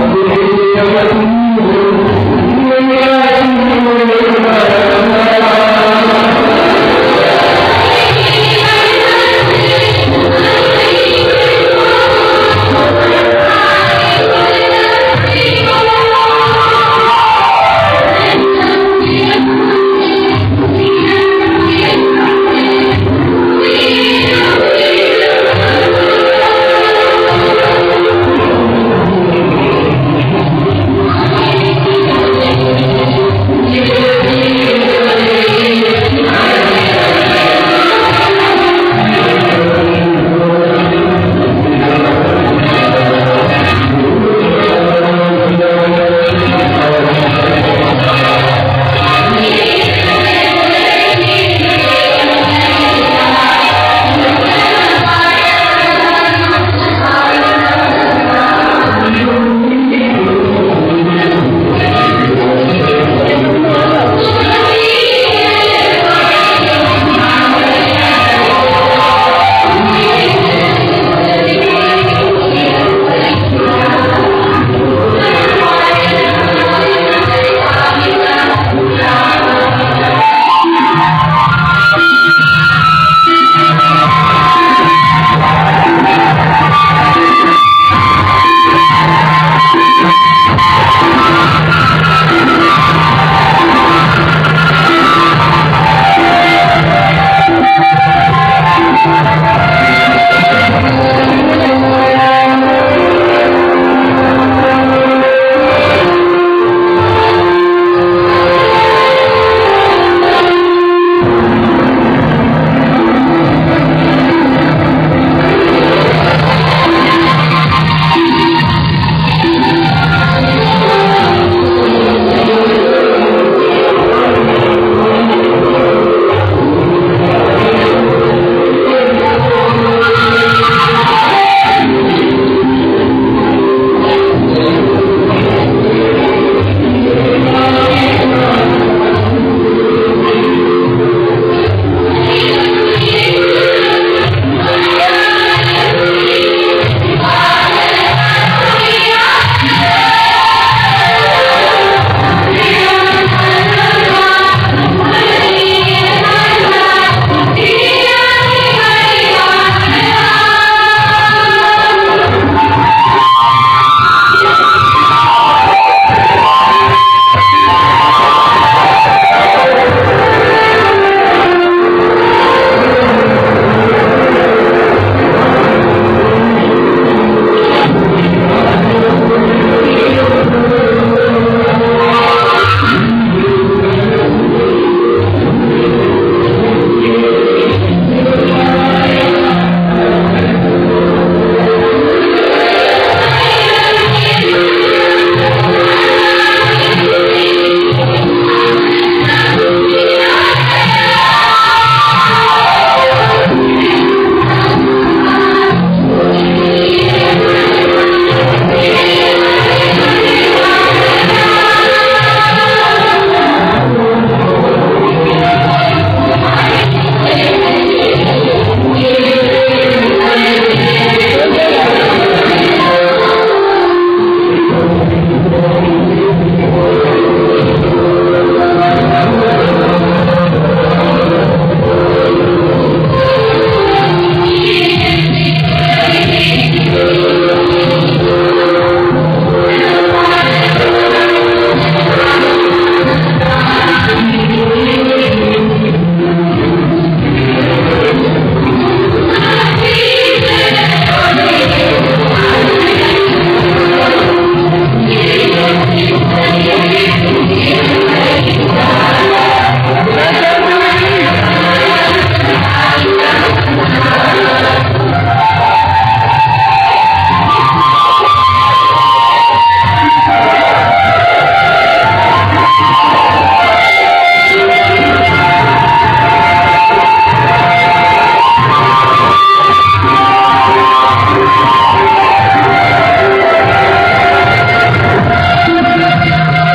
ஆ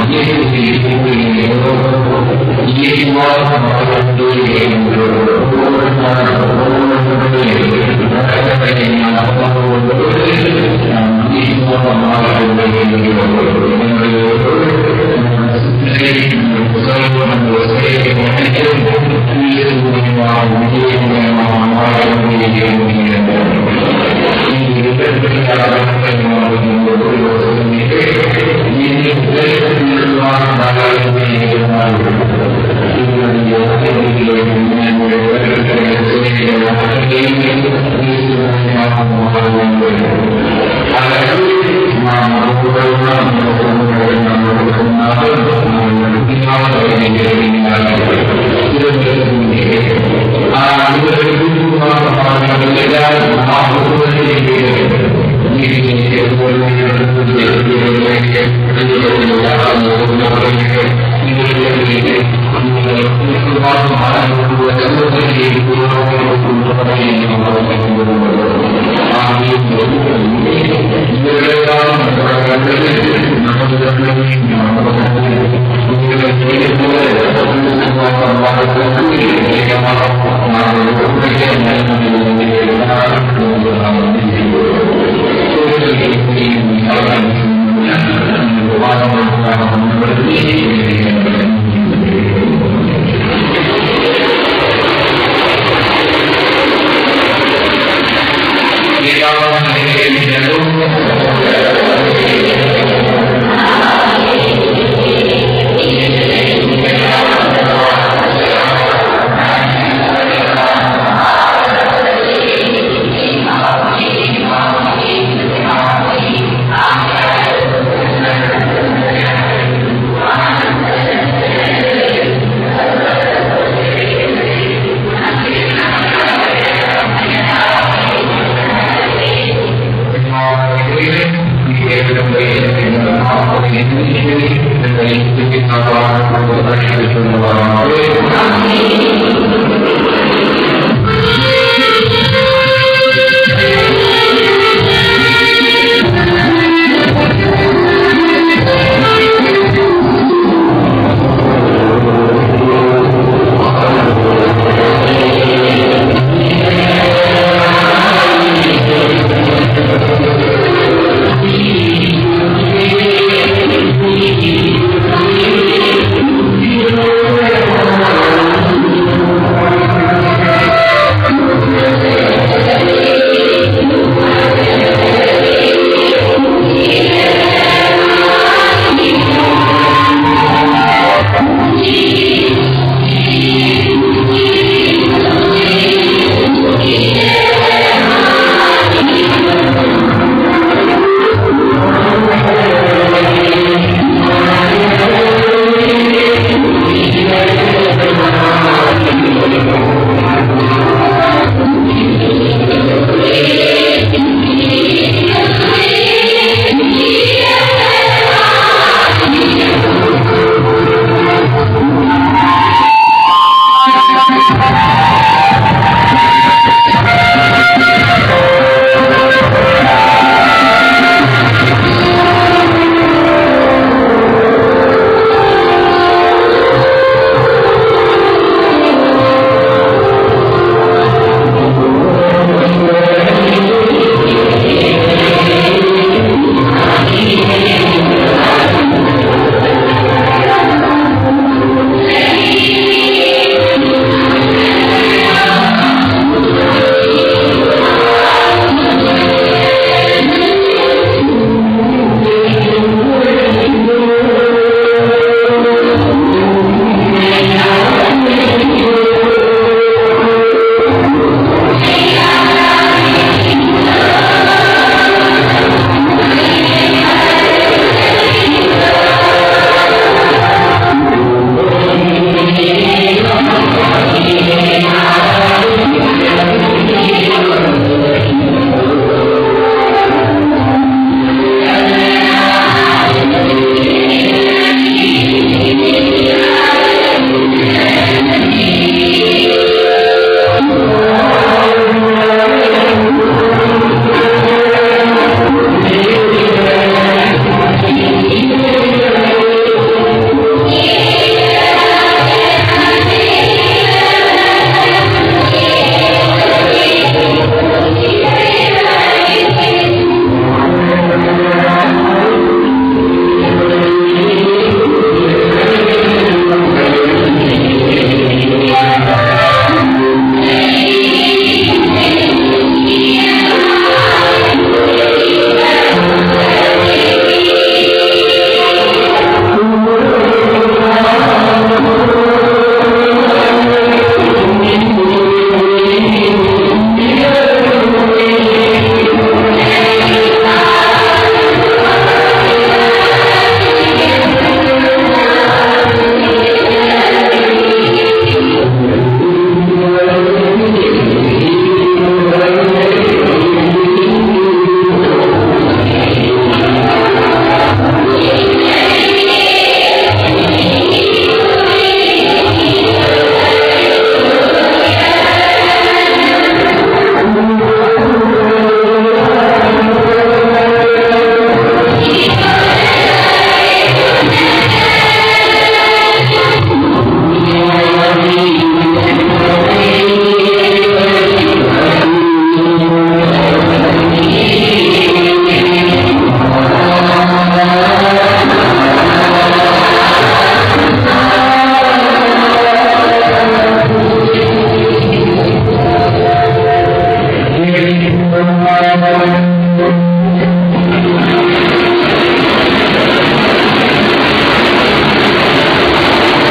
Thank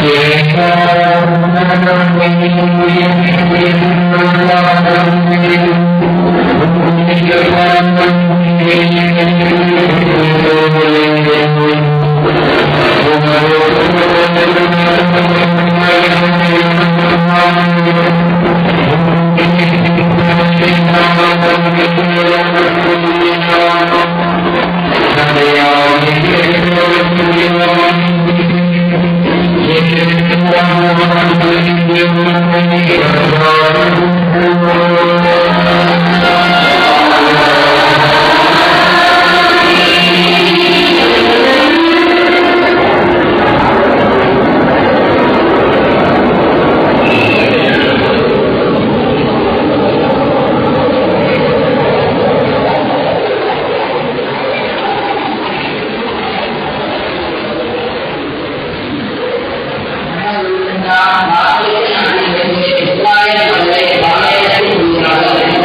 நாட்டிலே Israel மக்களை பாளையத்தில் உள்ளார்கள்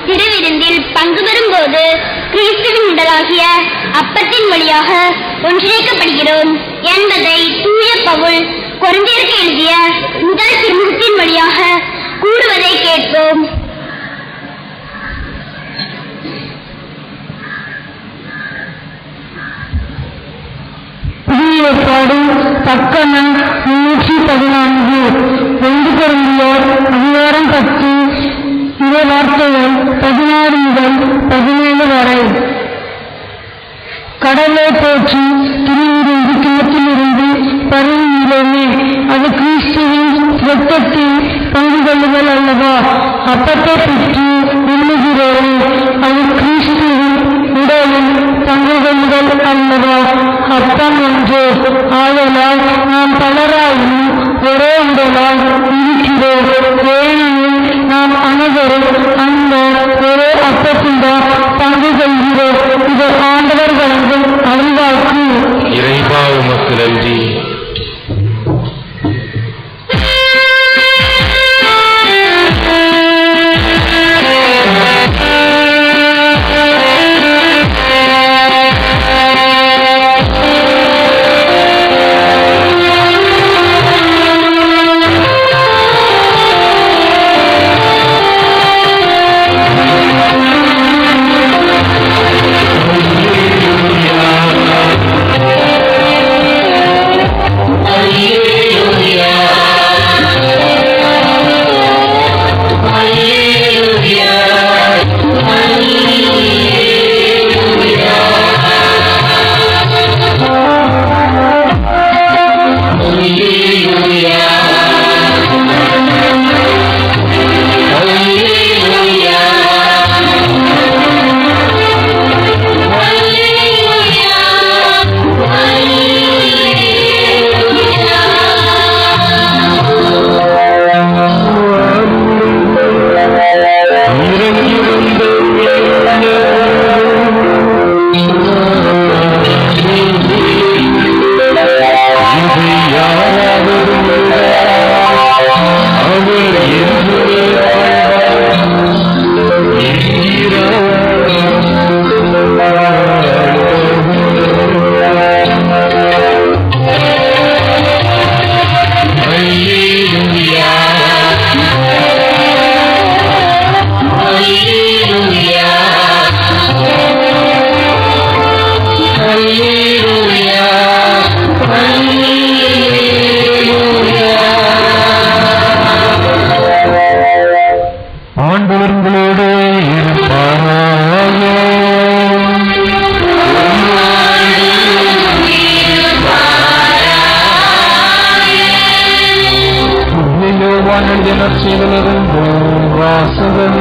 திருவிருந்தில் பங்கு பெறும்போது கிறிஸ்துவின் உடலாகிய அப்பத்தின் வழியாக ஒன்றிணைக்கப்படுகிறோம் என்பதை தூய பவுல் கொரிந்தியருக்கு எழுதிய முதல் திருமுகத்தின் வழியாக கூறுவதை கேட்போம் புதிய ஏற்பாடு பக்கணம் முன்னூற்றி பதினான்கு ஒன்று பொருந்தியோர் அதிகாரம் பத்து இவை வார்த்தைகள் பதினாறு முதல் பதினேழு வரை கடலை போற்றி திருவிருந்து கிணத்திலிருந்து பருவியிலேயே அது கிறிஸ்துவின் இரத்தத்தில் பங்கு கொள்ளுதல் அல்லவா அப்பத்தை பற்றி எண்ணுகிறோம் அது கிறிஸ்துவின் உடலில் பங்கு கொள்ளுதல் அல்லவா அப்பம் என்று ஆதலால் நாம் பலராயும் ஒரே உடலால் இருக்கிறோம் ஏனெனில் நாம் அனைவரும் அந்த ஒரே அப்பத்தில்தான் பங்கு கொள்கிறோம் இது ஆண்டவர் வழங்கும் அருள்வாக்கு இறைவா உமக்கு நன்றி இறங்கி வந்த இதை யாராவது அவர் என்று ஆண்டவர்களோடு இருப்பாராக யோவான் எழுதிய நற்செய்தியிலிருந்து வாசகம்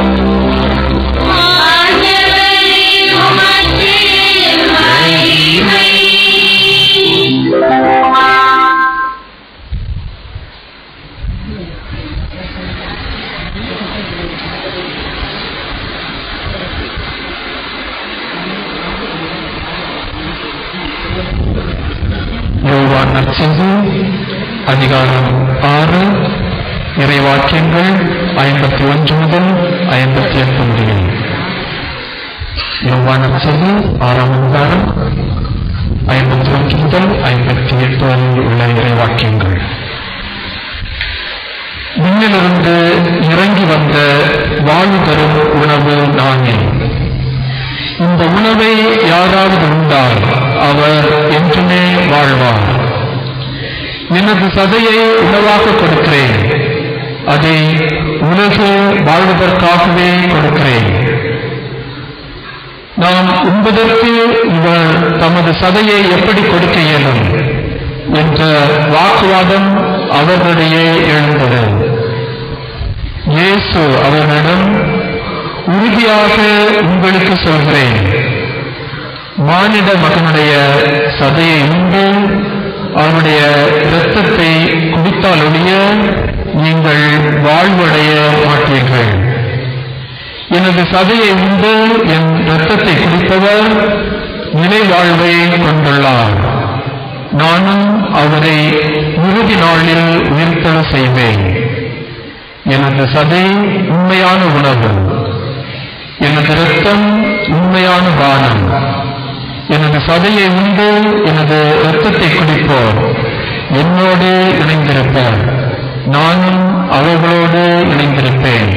யோவான் நற்செய்தி அதிகாரம் ஆறு இறைவாக்கியங்கள் ஐம்பத்தி ஒன்று முதல் ஐம்பத்தி எட்டு முடியும் யோவான் நற்செய்தி ஆறாம் அதிகாரம் ஐம்பத்தி ஒன்று முதல் ஐம்பத்தி எட்டு வரை உள்ள இறைவாக்கியங்கள் விண்ணிலிருந்து இறங்கி வந்த வாழ்வு தரும் உணவு நானே இந்த உணவை யாராவது உண்டால் அவர் என்றுமே வாழ்வார் எனது சதையை உணவாக கொடுக்கிறேன் அதை உலகு வாழ்வதற்காகவே கொடுக்கிறேன் நாம் உண்பதற்கு இவர் தமது சதையை எப்படி கொடுக்க இயலும் என்ற வாக்குவாதம் அவர்களிடையே எழுந்தது இயேசு அவர்களிடம் உறுதியாக உங்களுக்கு சொல்கிறேன் மானிட மகனுடைய சதையை உண்டு அவருடைய இரத்தத்தை குடித்தால் ஒழிய நீங்கள் வாழ்வடைய மாட்டீர்கள் எனது சதையை உண்டு என் இரத்தத்தை குடிப்பவர் நிலை வாழ்வை கொண்டுள்ளார் நானும் அவரை இறுதி நாளில் உயிர்த்தெழ செய்வேன் எனது சதை உண்மையான உணவு எனது இரத்தம் உண்மையான பானம் எனது சதையை உண்டு எனது இரத்தத்தை குடிப்போர் என்னோடு இணைந்திருப்பேன் நானும் அவர்களோடு இணைந்திருப்பேன்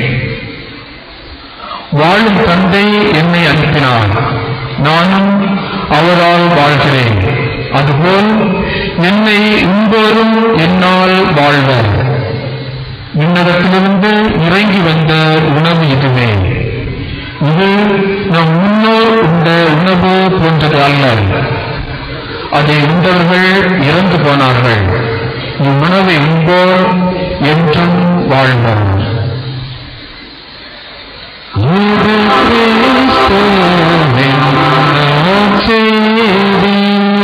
வாழும் தந்தை என்னை அனுப்பினார் நானும் அவரால் வாழ்கிறேன் அதுபோல் என்னை உண்போரும் என்னால் வாழ்வர் விண்ணகத்திலிருந்து இறங்கி வந்த உணவு இதுவே இது நம் முன்னோர் உண்ட உணவு போன்றது அல்ல அதை உண்டவர்கள் இறந்து போனார்கள் இவ்வுணவை உண்போர் என்றும் வாழ்வோர் ஒரு கிறிஸ்துவின் நற்செய்தி.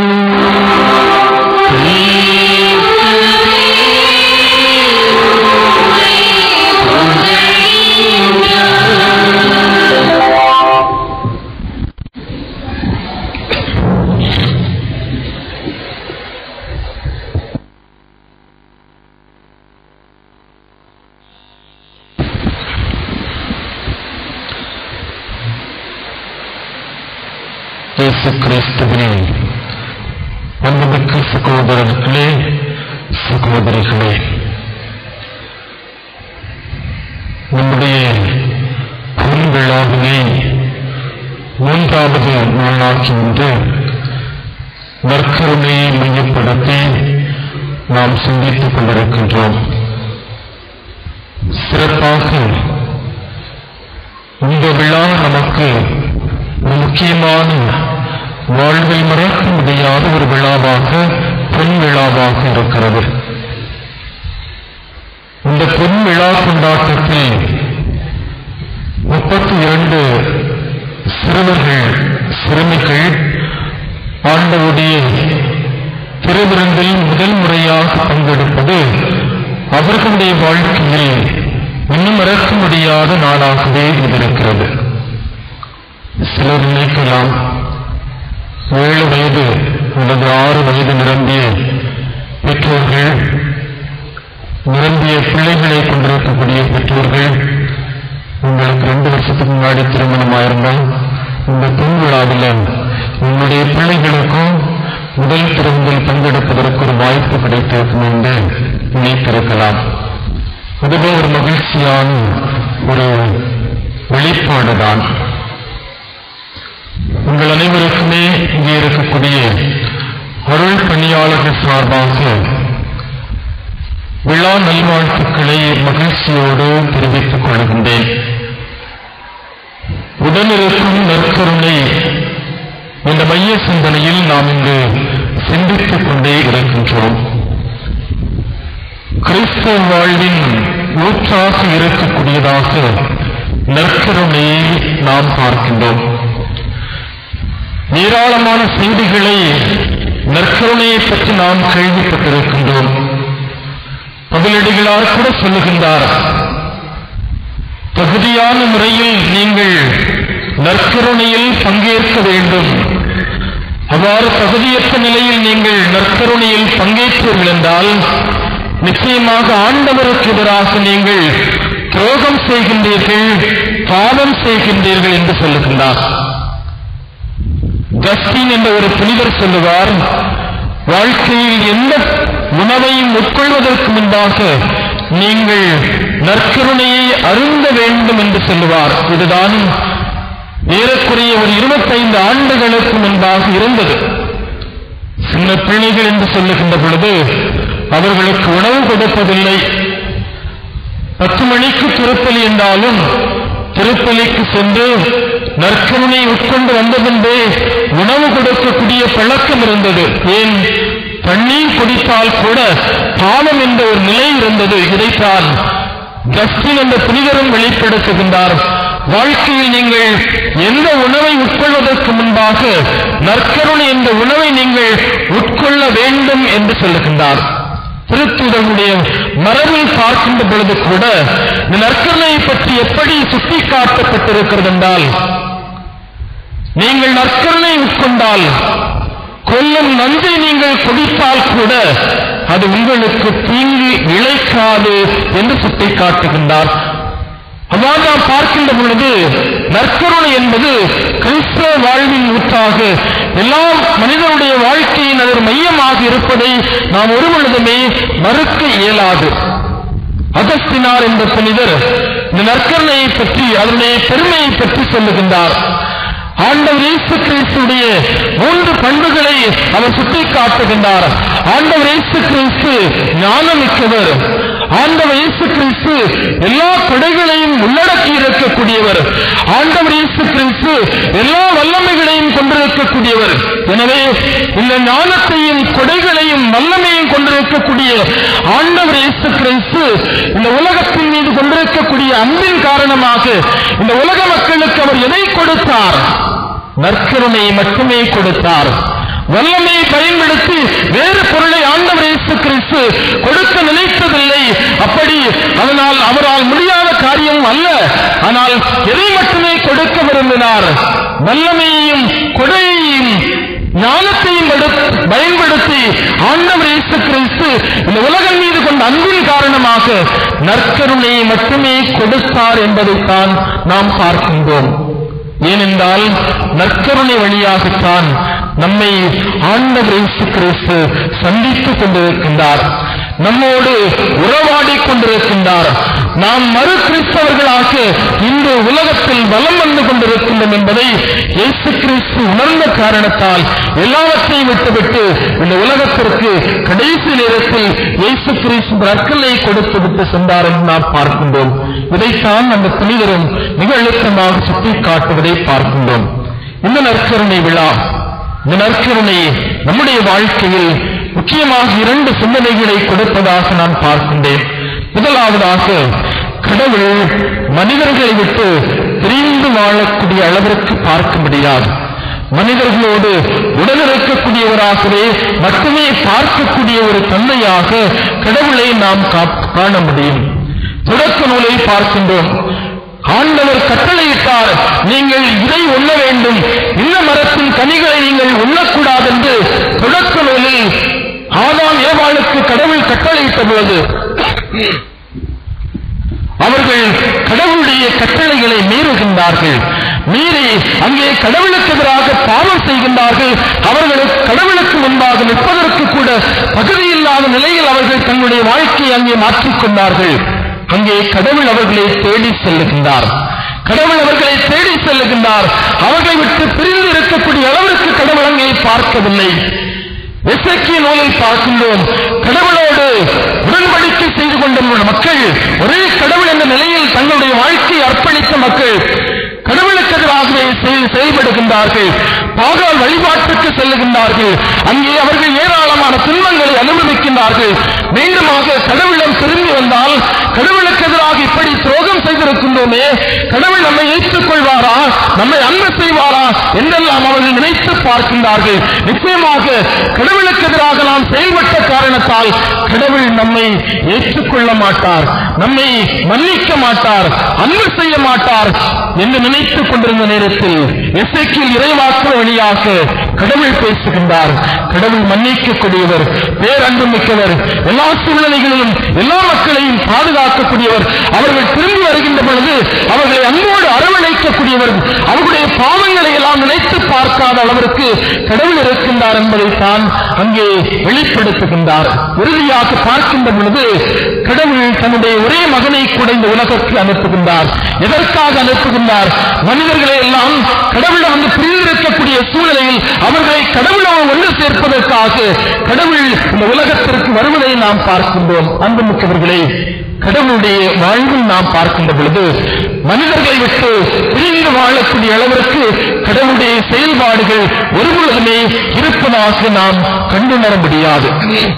இயேசு கிறிஸ்துவினே அன்புமிக்க சகோதரர்களே சகோதரிகளே நம்முடைய பொன்விழாவினை மூன்றாவது நாளாக்கி இன்று நற்கருணையை மையப்படுத்தி நாம் சிந்தித்துக் கொண்டிருக்கின்றோம் சிறப்பாக இந்த விழா நமக்கு ஒரு முக்கியமான வாழ்வில் மறக்க முடியாத ஒரு விழாவாக பொன் விழாவாக இருக்கிறது இந்த பொன் விழா கொண்டாட்டத்தில் முப்பத்தி இரண்டு சிறுவர்கள் சிறுமிகள் ஆண்டவுடைய திருவிருந்தில் முதல் முறையாக பங்கெடுப்பது அவர்களுடைய வாழ்க்கையில் இன்னும் மறக்க முடியாத நாளாகவே இது இருக்கிறது சிலர் நினைக்கலாம் ஏழு வயது அல்லது ஆறு வயது நிரம்பிய பெற்றோர்கள் நிரம்பிய பிள்ளைகளை கொண்டிருக்கக்கூடிய பெற்றோர்கள் உங்களுக்கு ரெண்டு வருஷத்துக்கு முன்னாடி திருமணமாயிருந்தால் இந்த பெண் விழாவில் உங்களுடைய பிள்ளைகளுக்கும் முதல் திருமணத்தில் பங்கெடுப்பதற்கு ஒரு வாய்ப்பு கிடைத்திருக்கும் என்று நினைத்திருக்கலாம் அதுவே ஒரு மகிழ்ச்சியான ஒரு வெளிப்பாடுதான் உங்கள் அனைவருக்குமே இங்கே இருக்கக்கூடிய அருள் பணியாளர்கள் சார்பாக விழா நல்வாழ்த்துக்களை மகிழ்ச்சியோடு தெரிவித்துக் கொள்கின்றேன் உடனிருக்கும் நற்கருணை என்ற மைய சிந்தனையில் நாம் இங்கு சிந்தித்துக் கொண்டே இருக்கின்றோம் கிறிஸ்தவ வாழ்வின் ஊற்றாக இருக்கக்கூடியதாக நற்கருணையை நாம் பார்க்கின்றோம் ஏராளமான செய்திகளை நற்கருணையை பற்றி நாம் கேள்விப்பட்டிருக்கின்றோம் பதிலடிகளார் கூட சொல்லுகின்றார் தகுதியான முறையில் நீங்கள் நற்கருணையில் பங்கேற்க வேண்டும் அவ்வாறு தகுதியற்ற நிலையில் நீங்கள் நற்கருணையில் பங்கேற்றீர்கள் என்றால் நிச்சயமாக ஆண்டவருக்கு எதிராக நீங்கள் துரோகம் செய்கின்றீர்கள் பாவம் செய்கின்றீர்கள் என்று சொல்லுகின்றார் ஜஸ்டின் என்ற ஒரு புனிதர் சொல்லுவார் வாழ்க்கையில் எந்த உணவையும் உட்கொள்வதற்கு முன்பாக நீங்கள் நற்கருணையை அருந்த வேண்டும் என்று சொல்லுவார் இதுதான் ஏறக்குறைய ஒரு இருபத்தைந்து ஆண்டுகளுக்கு முன்பாக இருந்தது சின்ன பிள்ளைகள் என்று சொல்லுகின்ற பொழுது அவர்களுக்கு உணவு கொடுப்பதில்லை பத்து மணிக்கு திருப்பலி என்றாலும் திருப்பலிக்கு சென்று நற்கருணை உட்கொண்டு வந்த பின்பே உணவு கொடுக்கக்கூடிய பழக்கம் இருந்தது ஏன் தண்ணீர் குடித்தால் கூட பாவம் என்ற ஒரு நிலை இருந்தது இதைத்தான் ஜஸ்டின் என்ற புனிதரும் வெளிப்படுத்துகின்றார் வாழ்க்கையில் நீங்கள் எந்த உணவை உட்கொள்வதற்கு முன்பாக நற்கருணை என்ற உணவை நீங்கள் உட்கொள்ள வேண்டும் என்று சொல்லுகின்றார் திருத்துதனுடைய மரபில் பார்க்கின்ற பொழுது கூட இந்த நற்கருணையை பற்றி எப்படி சுட்டிக்காட்டப்பட்டிருக்கிறது என்றால் நீங்கள் நற்கருணை உட்கொண்டால் கொல்லும் நஞ்சை நீங்கள் குடித்தால் கூட அது உங்களுக்கு தீங்கு இழைக்காது என்று சுட்டிக்காட்டுகின்றார் அவ்வாறு நாம் பார்க்கின்ற பொழுது நற்கருணை என்பது கிறிஸ்தவ வாழ்வின் ஊற்றாக எல்லா மனிதனுடைய வாழ்க்கையின் அதன் மையமாக இருப்பதை நாம் ஒரு பொழுதுமே மறுக்க இயலாது அகஸ்தினார் என்ற புனிதர் இந்த நற்கருணையை பற்றி அதனுடைய பெருமையை பற்றி சொல்லுகின்றார் ஆண்டவர் இயேசு கிறிஸ்துடைய மூன்று பண்புகளை அவர் சுட்டிக்காட்டுகின்றார் ஆண்டவர் இயேசு கிறிஸ்து ஞானமிக்கவர் ஆண்டவர் இயேசு கிறிஸ்து எல்லா கொடைகளையும் உள்ளடக்கி இருக்கக்கூடியவர் ஆண்டவர் இயேசு கிறிஸ்து எல்லா வல்லமைகளையும் கொண்டிருக்கக்கூடியவர் எனவே இந்த ஞானத்தையும் கொடைகளையும் வல்லமையும் கொண்டிருக்கக்கூடிய ஆண்டவர் இயேசு கிறிஸ்து இந்த உலகத்தின் மீது கொண்டிருக்கக்கூடிய அன்பின் காரணமாக இந்த உலக மக்களுக்கு அவர் எதை கொடுத்தார் நற்கருணை மட்டுமே கொடுத்தார் வல்லமையை பயன்படுத்தி வேறு பொருளை ஆண்டவர் இயேசு கிறிஸ்து கொடுக்க நினைத்ததில்லை அப்படி அதனால் அவரால் முடியாத காரியம் அல்ல ஆனால் எதை மட்டுமே கொடுக்க விரும்பினார் வல்லமையையும் கொடையையும் ஞானத்தையும் எடு- பயன்படுத்தி ஆண்டவர் இயேசு கிறிஸ்து இந்த உலகம் மீது கொண்ட அன்பின் காரணமாக நற்கருணையை மட்டுமே கொடுத்தார் என்பதைத்தான் நாம் பார்க்கின்றோம் ஏனென்றால் நற்கருணை வழியாகத்தான் நம்மை ஆண்டவர் இயேசு கிறிஸ்து சந்தித்துக் கொண்டிருக்கின்றார் நம்மோடு உறவாடிக் கொண்டிருக்கின்றார் நாம் மறு கிறிஸ்தவர்களாக இன்று உலகத்தில் வலம் வந்து கொண்டிருக்கின்றோம் என்பதை இயேசு கிறிஸ்து உணர்ந்த காரணத்தால் எல்லாவற்றையும் விட்டுவிட்டு இந்த உலகத்திற்கு கடைசி நேரத்தில் இயேசு கிறிஸ்து நற்களை கொடுத்து விட்டு சென்றார் என்று நாம் பார்க்கின்றோம் இதைத்தான் அந்த புனிதரும் மிக அழுத்தமாக சுட்டிக்காட்டுவதை பார்க்கின்றோம் இந்த நற்கருணை விழா இந்த நற்கருணை நம்முடைய வாழ்க்கையில் முக்கியமாக இரண்டு சிந்தனைகளை கொடுப்பதாக நான் பார்க்கின்றேன் முதலாவதாக கடவுள் மனிதர்களை விட்டு பிரிந்து வாழக்கூடிய அளவிற்கு பார்க்க முடியாது மனிதர்களோடு உடனிருக்கக்கூடியவராகவே மட்டுமே பார்க்கக்கூடிய ஒரு தந்தையாக கடவுளை நாம் கா- காண முடியும் தொடக்க நூலை பார்க்கின்றோம் ஆண்டவர் கட்டளையிட்டார் நீங்கள் இதை உண்ண வேண்டும் இந்த மரத்தின் கனிகளை நீங்கள் உண்ணக்கூடாது என்று தொடக்க நூலில் ஆதாம் ஏவாளுக்கு கடவுள் கட்டளையிட்ட போது அவர்கள் கடவுளுடைய கட்டளைகளை மீறுகின்றார்கள் மீறி அங்கே கடவுளுக்கு எதிராக பாவம் செய்கின்றார்கள் அவர்களுக்கு கடவுளுக்கு முன்பாக நிற்பதற்கு கூட தகுதியில்லாத நிலையில் அவர்கள் தங்களுடைய வாழ்க்கையை அங்கே மாற்றிக்கொண்டார்கள் அங்கே கடவுள் அவர்களை தேடி செல்லுகின்றார் கடவுள் அவர்களை தேடி செல்லுகின்றார் அவர்களை விட்டு பிரிந்து இருக்கக்கூடிய அளவிற்கு கடவுள் அங்கே பார்க்கவில்லை எசேக்கிய நூலில் பார்க்கின்றோம் கடவுளோடு உடன்படிக்கை செய்து கொண்டிருந்த மக்கள் ஒரே கடவுள் என்ற நிலையில் தங்களுடைய வாழ்க்கையை அர்ப்பணித்த மக்கள் கடவுளுக்கு எதிராகவே செய்- செயல்படுகின்றார்கள் பாகால் வழிபாட்டுக்கு செல்லுகின்றார்கள் அங்கே அவர்கள் ஏராளமான துன்பங்களை அனுபவிக்கின்றார்கள் மீண்டுமாக கடவுளிடம் திரும்பி வந்தால் கடவுளுக்கு எதிராக இப்படி துரோகம் செய்திருக்கின்றோமே கடவுள் நம்மை ஏற்றுக் கொள்வாரா நம்மை அன்பு செய்வாரா என்றெல்லாம் அவர்கள் நினைத்து பார்க்கின்றார்கள் நிச்சயமாக கடவுளுக்கு எதிராக நாம் செயல்பட்ட காரணத்தால் கடவுள் நம்மை ஏற்றுக்கொள்ள மாட்டார் நம்மை மன்னிக்க மாட்டார் அன்பு செய்ய மாட்டார் என்று நினைத்துக் கொண்டிருந்த நேரத்தில் எசேக்கியேல் இறைவாக்கு வழியாக கடவுள் பேசுகின்றார் கடவுள் மன்னிக்கக்கூடியவர் பேரன்பு மிக்கவர் எல்லா சூழ்நிலைகளிலும் எல்லா மக்களையும் பாதுகாக்கக்கூடியவர் அவர்கள் திரும்பி வருகின்ற பொழுது அவர்களை அன்போடு அரவணைக்கக்கூடியவர் அவர்களுடைய பாவங்களை எல்லாம் நினைத்து பார்க்காத அளவிற்கு கடவுள் இருக்கின்றார் என்பதைத்தான் அங்கே வெளிப்படுத்துகின்றார் இறுதியாக பார்க்கின்ற பொழுது கடவுள் தன்னுடைய ஒரே மகனை கூட இந்த உலகத்தில் அனுப்புகின்றார் எதற்காக அனுப்புகின்றார் மனிதர்களை எல்லாம் கடவுளை வந்து பிரிந்திருக்கக்கூடிய சூழ்நிலையில் அவர்களை கடவுளோடு ஒன்று சேர்ப்பதற்காக கடவுள் இந்த உலகத்திற்கு வருவதை நாம் பார்க்கின்றோம் அன்புமிக்கவர்களே கடவுளுடைய வாழ்வில் நாம் பார்க்கின்ற பொழுது மனிதர்களை விட்டு பிரிந்து வாழக்கூடிய அளவிற்கு கடவுளுடைய செயல்பாடுகள் ஒருபொழுதுமே இருப்பதாக நாம் கண்டுணர முடியாது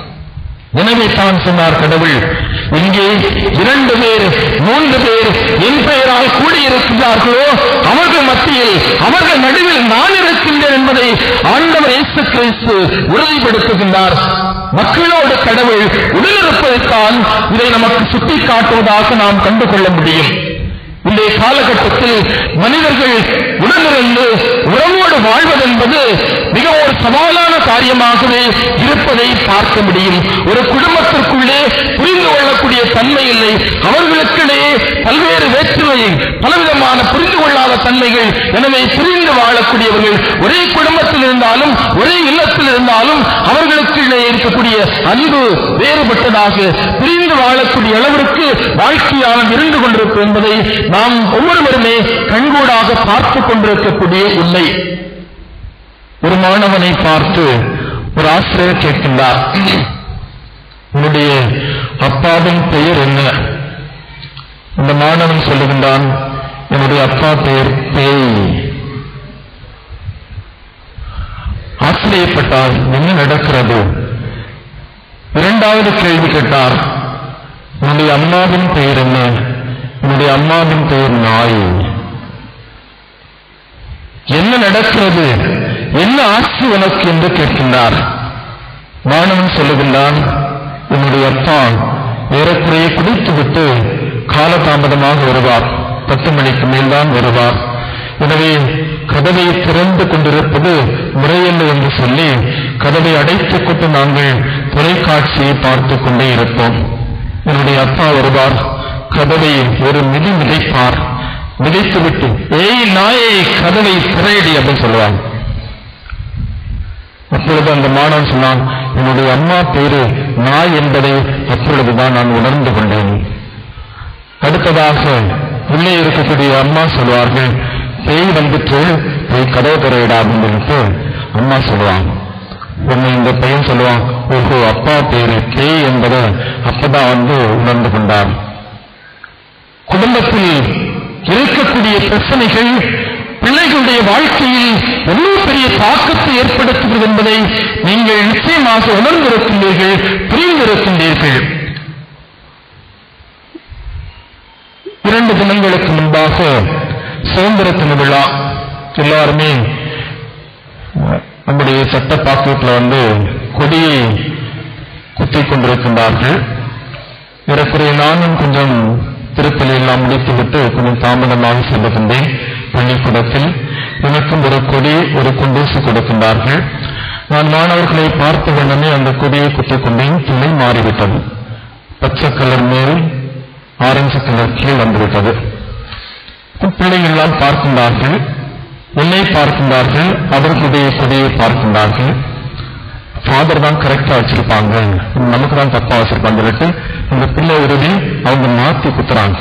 எனவே தான் சொன்னார் கடவுள் இங்கே இரண்டு பேர் மூன்று பேர் என் பெயரால் கூடியிருக்கிறார்களோ அவர்கள் மத்தியில் அவர்கள் நடுவில் நான் இருக்கின்றேன் என்பதை ஆண்டவர் இயேசு கிறிஸ்து உறுதிப்படுத்துகின்றார் மக்களோடு கடவுள் உடனிருப்பதைத்தான் இதை நமக்கு சுட்டிக்காட்டுவதாக நாம் கண்டுகொள்ள முடியும் இன்றைய காலகட்டத்தில் மனிதர்கள் உடனிருந்து உறவோடு வாழ்வதென்பது மிக ஒரு சவாலான காரியமாகவே இருப்பதை பார்க்க முடியும் ஒரு குடும்பத்திற்குள்ளே புரிந்து கொள்ளக்கூடிய தன்மை இல்லை அவர்களுக்கிடையே பல்வேறு வேற்றுமை பலவிதமான புரிந்து கொள்ளாத தன்மைகள் எனவே பிரிந்து வாழக்கூடியவர்கள் ஒரே குடும்பத்தில் இருந்தாலும் ஒரே இல்லத்தில் இருந்தாலும் அவர்களுக்கிடையே இருக்கக்கூடிய அன்பு வேறுபட்டதாக பிரிந்து வாழக்கூடிய அளவிற்கு வாழ்க்கையாளம் இருந்து கொண்டிருக்கும் என்பதை நாம் ஒவ்வொருவருமே கண்கூடாக பார்த்துக் கொண்டிருக்கக்கூடிய உண்மை ஒரு மாணவனை பார்த்து ஒரு ஆசிரியர் கேட்கின்றார் உன்னுடைய அப்பாவின் பெயர் என்ன அந்த மாணவன் சொல்லுகின்றான் என்னுடைய அப்பா பெயர் பேய் ஆச்சரியப்பட்டால் என்ன நடக்கிறது இரண்டாவது கேள்வி கேட்டார் உன்னுடைய அம்மாவின் பெயர் என்ன உன்னுடைய அம்மாவின் பெயர் நாய் என்ன நடக்கிறது என்ன ஆட்சி உனக்கு என்று கேட்கின்றார் மாணவன் சொல்லுகின்றான் என்னுடைய அப்பா ஏறக்குறைய குடித்துவிட்டு காலதாமதமாக வருவார் பத்து மணிக்கு மேல்தான் வருவார் எனவே கதவை திறந்து கொண்டிருப்பது முறையல்ல என்று சொல்லி கதவை அடைத்துக் கொண்டு நாங்கள் தொலைக்காட்சியை பார்த்துக் கொண்டே இருப்போம் என்னுடைய அப்பா வருவார் கதவை ஒரு மிதி மிதிப்பார் மிதித்துவிட்டு ஏய் நாயை கதவை திரையடி அப்படின்னு சொல்லுவாங்க அப்பொழுது அந்த மாணவன் சொன்னான் என்னுடைய அம்மா பேரு நாய் என்பதை அப்பொழுதுதான் நான் உணர்ந்து கொண்டேன் அடுத்ததாக உள்ளே இருக்கக்கூடிய அம்மா சொல்வார்கள் பேய் வந்துட்டு போய் கதவு திரையிடா அப்படின்னு சொல்லிட்டு அம்மா சொல்லுவாங்க உன்னை இந்த பையன் சொல்லுவான் ஓஹோ அப்பா பேரு பேய் என்பதை அப்பதான் வந்து உணர்ந்து கொண்டார் குடும்பத்தில் இருக்கக்கூடிய பிரச்சனைகள் பிள்ளைகளுடைய வாழ்க்கையில் எவ்வளவு பெரிய தாக்கத்தை ஏற்படுத்துகிறது என்பதை நீங்கள் நிச்சயமாக உணர்ந்திருக்கின்றீர்கள் புரிந்திருக்கின்றீர்கள் இரண்டு தினங்களுக்கு முன்பாக சுதந்திர தின விழா எல்லாருமே அஹ், நம்முடைய சட்ட பாக்கெட்ல வந்து கொடியை குத்திக் கொண்டிருக்கின்றார்கள் ஏறக்குறைய நானும் கொஞ்சம் திருப்பலி எல்லாம் முடித்துவிட்டு கொஞ்சம் தாமதமாக செல்லுகின்றேன் பள்ளிக்கூடத்தில் எனக்கும் ஒரு கொடி ஒரு குண்டூசி கொடுக்கின்றார்கள் நான் மாணவர்களை பார்த்த உடனே அந்த கொடியை குத்திக் கொண்டேன் துணை மாறிவிட்டது பச்சை கலர் மேல் ஆரஞ்சு கலர் கீழ் வந்துவிட்டது பிள்ளைகள் எல்லாம் பார்க்கின்றார்கள் என்னை பார்க்கின்றார்கள் அவர்களுடைய கொடியை பார்க்கின்றார்கள் ஃபாதர் தான் கரெக்டா வச்சிருப்பாங்க நமக்கு தான் தப்பா வச்சிருப்பாங்க சொல்லிட்டு இந்த பிள்ளை உறுதி அவங்க மாத்தி குத்துறாங்க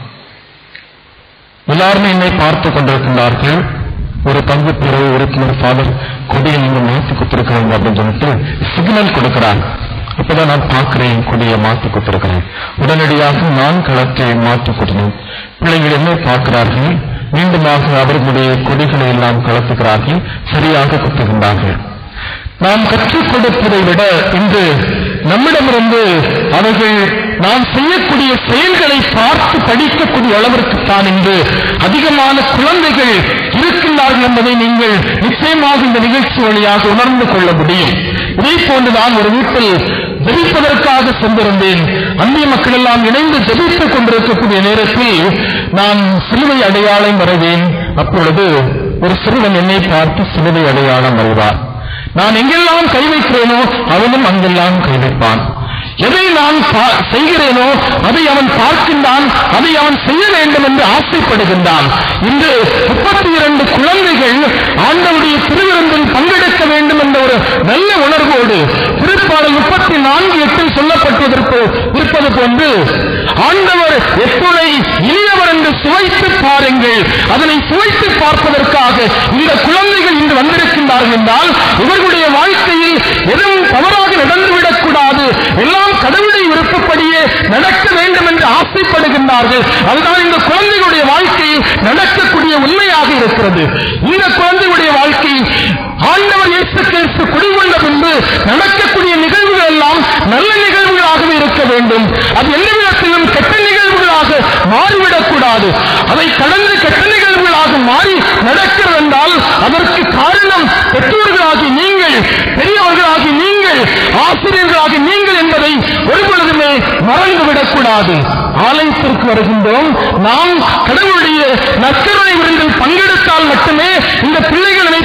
எல்லாருமே என்னை பார்த்து கொண்டிருக்கின்றார்கள் ஒரு பங்கு பிறகு உறுப்பினர் ஃபாதர் கொடியை நீங்க மாத்தி குத்திருக்கிறீங்க அப்படின்னு சொல்லிட்டு சிக்னல் கொடுக்கிறாங்க அப்பதான் நான் பார்க்கிறேன் கொடியை மாத்தி குத்திருக்கிறேன் உடனடியாக நான் களத்தை மாற்றி குட்டினேன் பிள்ளைகள் என்னை பார்க்கிறார்கள் மீண்டுமாக அவர்களுடைய கொடிகளை எல்லாம் கலத்துகிறார்கள் சரியாக குத்துகின்றார்கள் நாம் கற்றுக் கொடுப்பதை விட இன்று நம்மிடமிருந்து அவர்கள் நாம் செய்யக்கூடிய செயல்களை பார்த்து படிக்கக்கூடிய அளவிற்கு தான் இன்று அதிகமான குழந்தைகள் இருக்கின்றார்கள் என்பதை நீங்கள் நிச்சயமாக இந்த நிகழ்ச்சி வழியாக உணர்ந்து கொள்ள முடியும் இதே போன்றுதான் ஒரு வீட்டில் ஜெபிப்பதற்காக சென்றிருந்தேன் அந்நிய மக்கள் எல்லாம் இணைந்து ஜெபித்துக் கொண்டிருக்கக்கூடிய நேரத்தில் நான் சிலுவை அடையாளம் வரைவேன் அப்பொழுது ஒரு சிறுவன் என்னை பார்த்து சிலுவை அடையாளம் வரைவார் நான் எங்கெல்லாம் கை வைக்கிறேனோ அவனும் அங்கெல்லாம் கை வைப்பான் எதை நான் பா- செய்கிறேனோ அதை அவன் பார்க்கின்றான் அதை அவன் செய்ய வேண்டும் என்று ஆசைப்படுகின்றான் இன்று முப்பத்தி இரண்டு குழந்தைகள் ஆண்டவருடைய திருவிருந்தில் பங்கெடுக்க வேண்டும் என்ற ஒரு நல்ல உணர்வோடு திருப்பாடல் முப்பத்தி நான்கு எட்டில் சொல்லப்பட்டிருப்ப இருப்பது போன்று ஆண்டவர் எத்துணை இனியவர் என்று சுவைத்து பாருங்கள் அதனை சுவைத்து பார்ப்பதற்காக இந்த குழந்தைகள் இன்று வந்திருக்கின்றார்கள் என்றால் இவர்களுடைய வாழ்க்கையில் எதுவும் தவறாக நடந்துவிடக் கூடாது எல்லாம் கடவுளை விருப்பப்படியே நடக்க வேண்டும் என்று ஆசைப்படுகின்றார்கள் அதுதான் இந்த குழந்தைகளுடைய வாழ்க்கையில் நடக்கக்கூடிய உண்மையாக இருக்கிறது இந்த குழந்தைகளுடைய வாழ்க்கையில் ஆண்டவர் இயேசு கிறிஸ்து குடிகொண்ட பின்பு நடக்கக்கூடிய நிகழ்வுகள் எல்லாம் நல்ல நிகழ்வுகளாகவே இருக்க வேண்டும் அது எந்த விதத்திலும் கெட்ட நிகழ்வுகளாக மாறிவிடக்கூடாது அதை கடந்து கெட்ட நிகழ்வுகளாக மாறி நடக்கிறது என்றால் அதற்கு காரணம் பெற்றோர்களாகி நீங்கள் பெரியவர்களாகி நீங்கள் ஆசிரியர்களாகி நீங்கள் என்பதை ஒரு பொழுதுமே மறந்துவிடக்கூடாது ஆலயத்திற்கு வருகின்றோம் நாம் கடவுளுடைய நற்கருணை விருந்தில் பங்கெடுத்தால் மட்டுமே இந்த பிள்ளைகள் இதை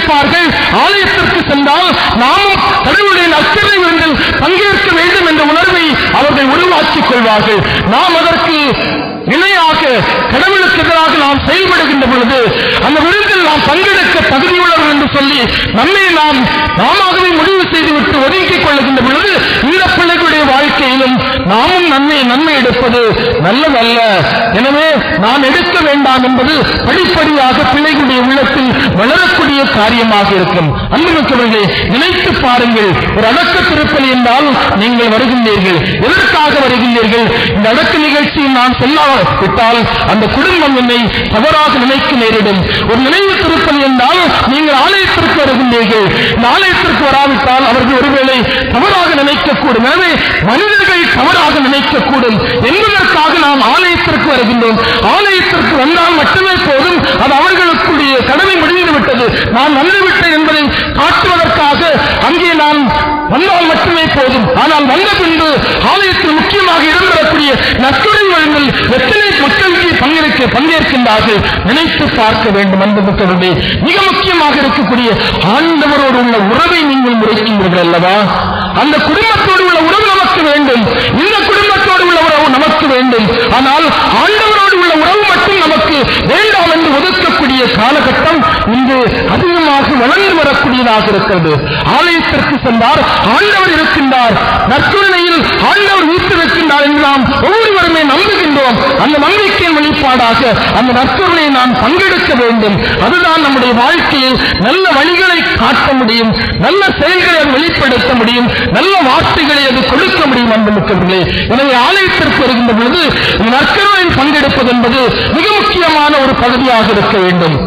நினைப்பார்கள் ஆலயத்திற்கு சென்றால் நாமும் கடவுளுடைய நற்கரை விருந்தில் பங்கேற்க வேண்டும் என்ற உணர்வை அவர்கள் உருவாக்கிக் கொள்வார்கள் நாம் அதற்கு இணையாக கடவுளுக்கு எதிராக நாம் செயல்படுகின்ற பொழுது அந்த விருந்தில் நாம் பங்கெடுக்க தகுதியுள்ளவர்கள் என்று சொல்லி நம்மை நாம் நாமாகவே முடிவு செய்துவிட்டு ஒதுக்கிக் கொள்ளுகின்ற பொழுது இந்த பிள்ளைகளுடைய வாழ்க்கையிலும் நாமும் நன்மை நன்மை எடுப்பது நல்லதல்ல எனவே நான் எடுக்க வேண்டாம் என்பது படிப்படியாக பிள்ளைகளுடைய உள்ளத்தில் வளரக்கூடிய காரியமாக இருக்கும் அன்புமிக்கவர்களே நினைத்து பாருங்கள் ஒரு அடக்க திருப்பலி என்றால் நீங்கள் வருகின்றீர்கள் எதற்காக வருகின்றீர்கள் இந்த அடக்க நிகழ்ச்சியில் நான் சொல்லாவிட்டால் அந்த குடும்பம் என்னை தவறாக நினைக்க நேரிடும் ஒரு நினைவு திருப்பலி என்றால் நீங்கள் ஆலயத்திற்கு வருகின்றீர்கள் இந்த ஆலயத்திற்கு வராவிட்டால் அவர்கள் ஒருவேளை தவறாக நினைக்கக்கூடும் எனவே மனிதர்கள் தவறாக நினைக்கக்கூடும் என்பதற்காக நாம் ஆலயத்திற்கு வருகின்றோம் ஆலயத்திற்கு வந்தால் மட்டுமே போதும் அது அவர்களுக்குரிய கடமை முடிந்து விட்டது நான் வந்துவிட்டேன் என்பதை காட்டுவதற்காக அங்கே நான் வந்தால் மட்டுமே போதும் ஆனால் வந்த பின்பு ஆலயத்தில் முக்கியமாக இடம்பெறக்கூடிய நற்கொடை வழங்கல் எத்தனை மக்களுக்கு பங்கேற்க பங்கேற்கின்றார்கள் நினைத்து பார்க்க வேண்டும் என்பதற்கே மிக முக்கியமாக இருக்கக்கூடிய ஆண்டவரோடு உள்ள உறவை நீங்கள் முறைக்கின்றீர்கள் அல்லவா அந்த குடும்பத்தோடு உள்ள உறவு நமக்கு வேண்டும் இந்த குடும்பத்தோடு உள்ள உறவு நமக்கு வேண்டும் ஆனால் ஆண்டவரோடு உள்ள உறவு மட்டும் நமக்கு வேண்டாம் என்று ஒதுக்கக்கூடிய காலகட்டம் இன்று அதிகமாக வளர்ந்து வரக்கூடியதாக இருக்கிறது ஆலயத்திற்கு சென்றார் ஆண்டவர் இருக்கின்றார் நற்கருணையில் ஆண்டவர் வீட்டிருக்கின்றார் என்று நாம் ஒவ்வொருவருமே நம்புகின்றோம் அந்த நம்பிக்கையின் வெளிப்பாடாக அந்த நற்கருணையை நாம் பங்கெடுக்க வேண்டும் அதுதான் நம்முடைய வாழ்க்கையில் நல்ல வழிகளை காட்ட முடியும் நல்ல செயல்களை அது வெளிப்படுத்த முடியும் நல்ல வார்த்தைகளை அது கொடுக்க முடியும் அன்புமிக்கவர்களே எனவே ஆலயத்திற்கு வருகின்ற பொழுது இந்த நற்கருணையில் பங்கெடுப்பது என்பது மிக முக்கியமான ஒரு பகுதியாக இருக்க வேண்டும்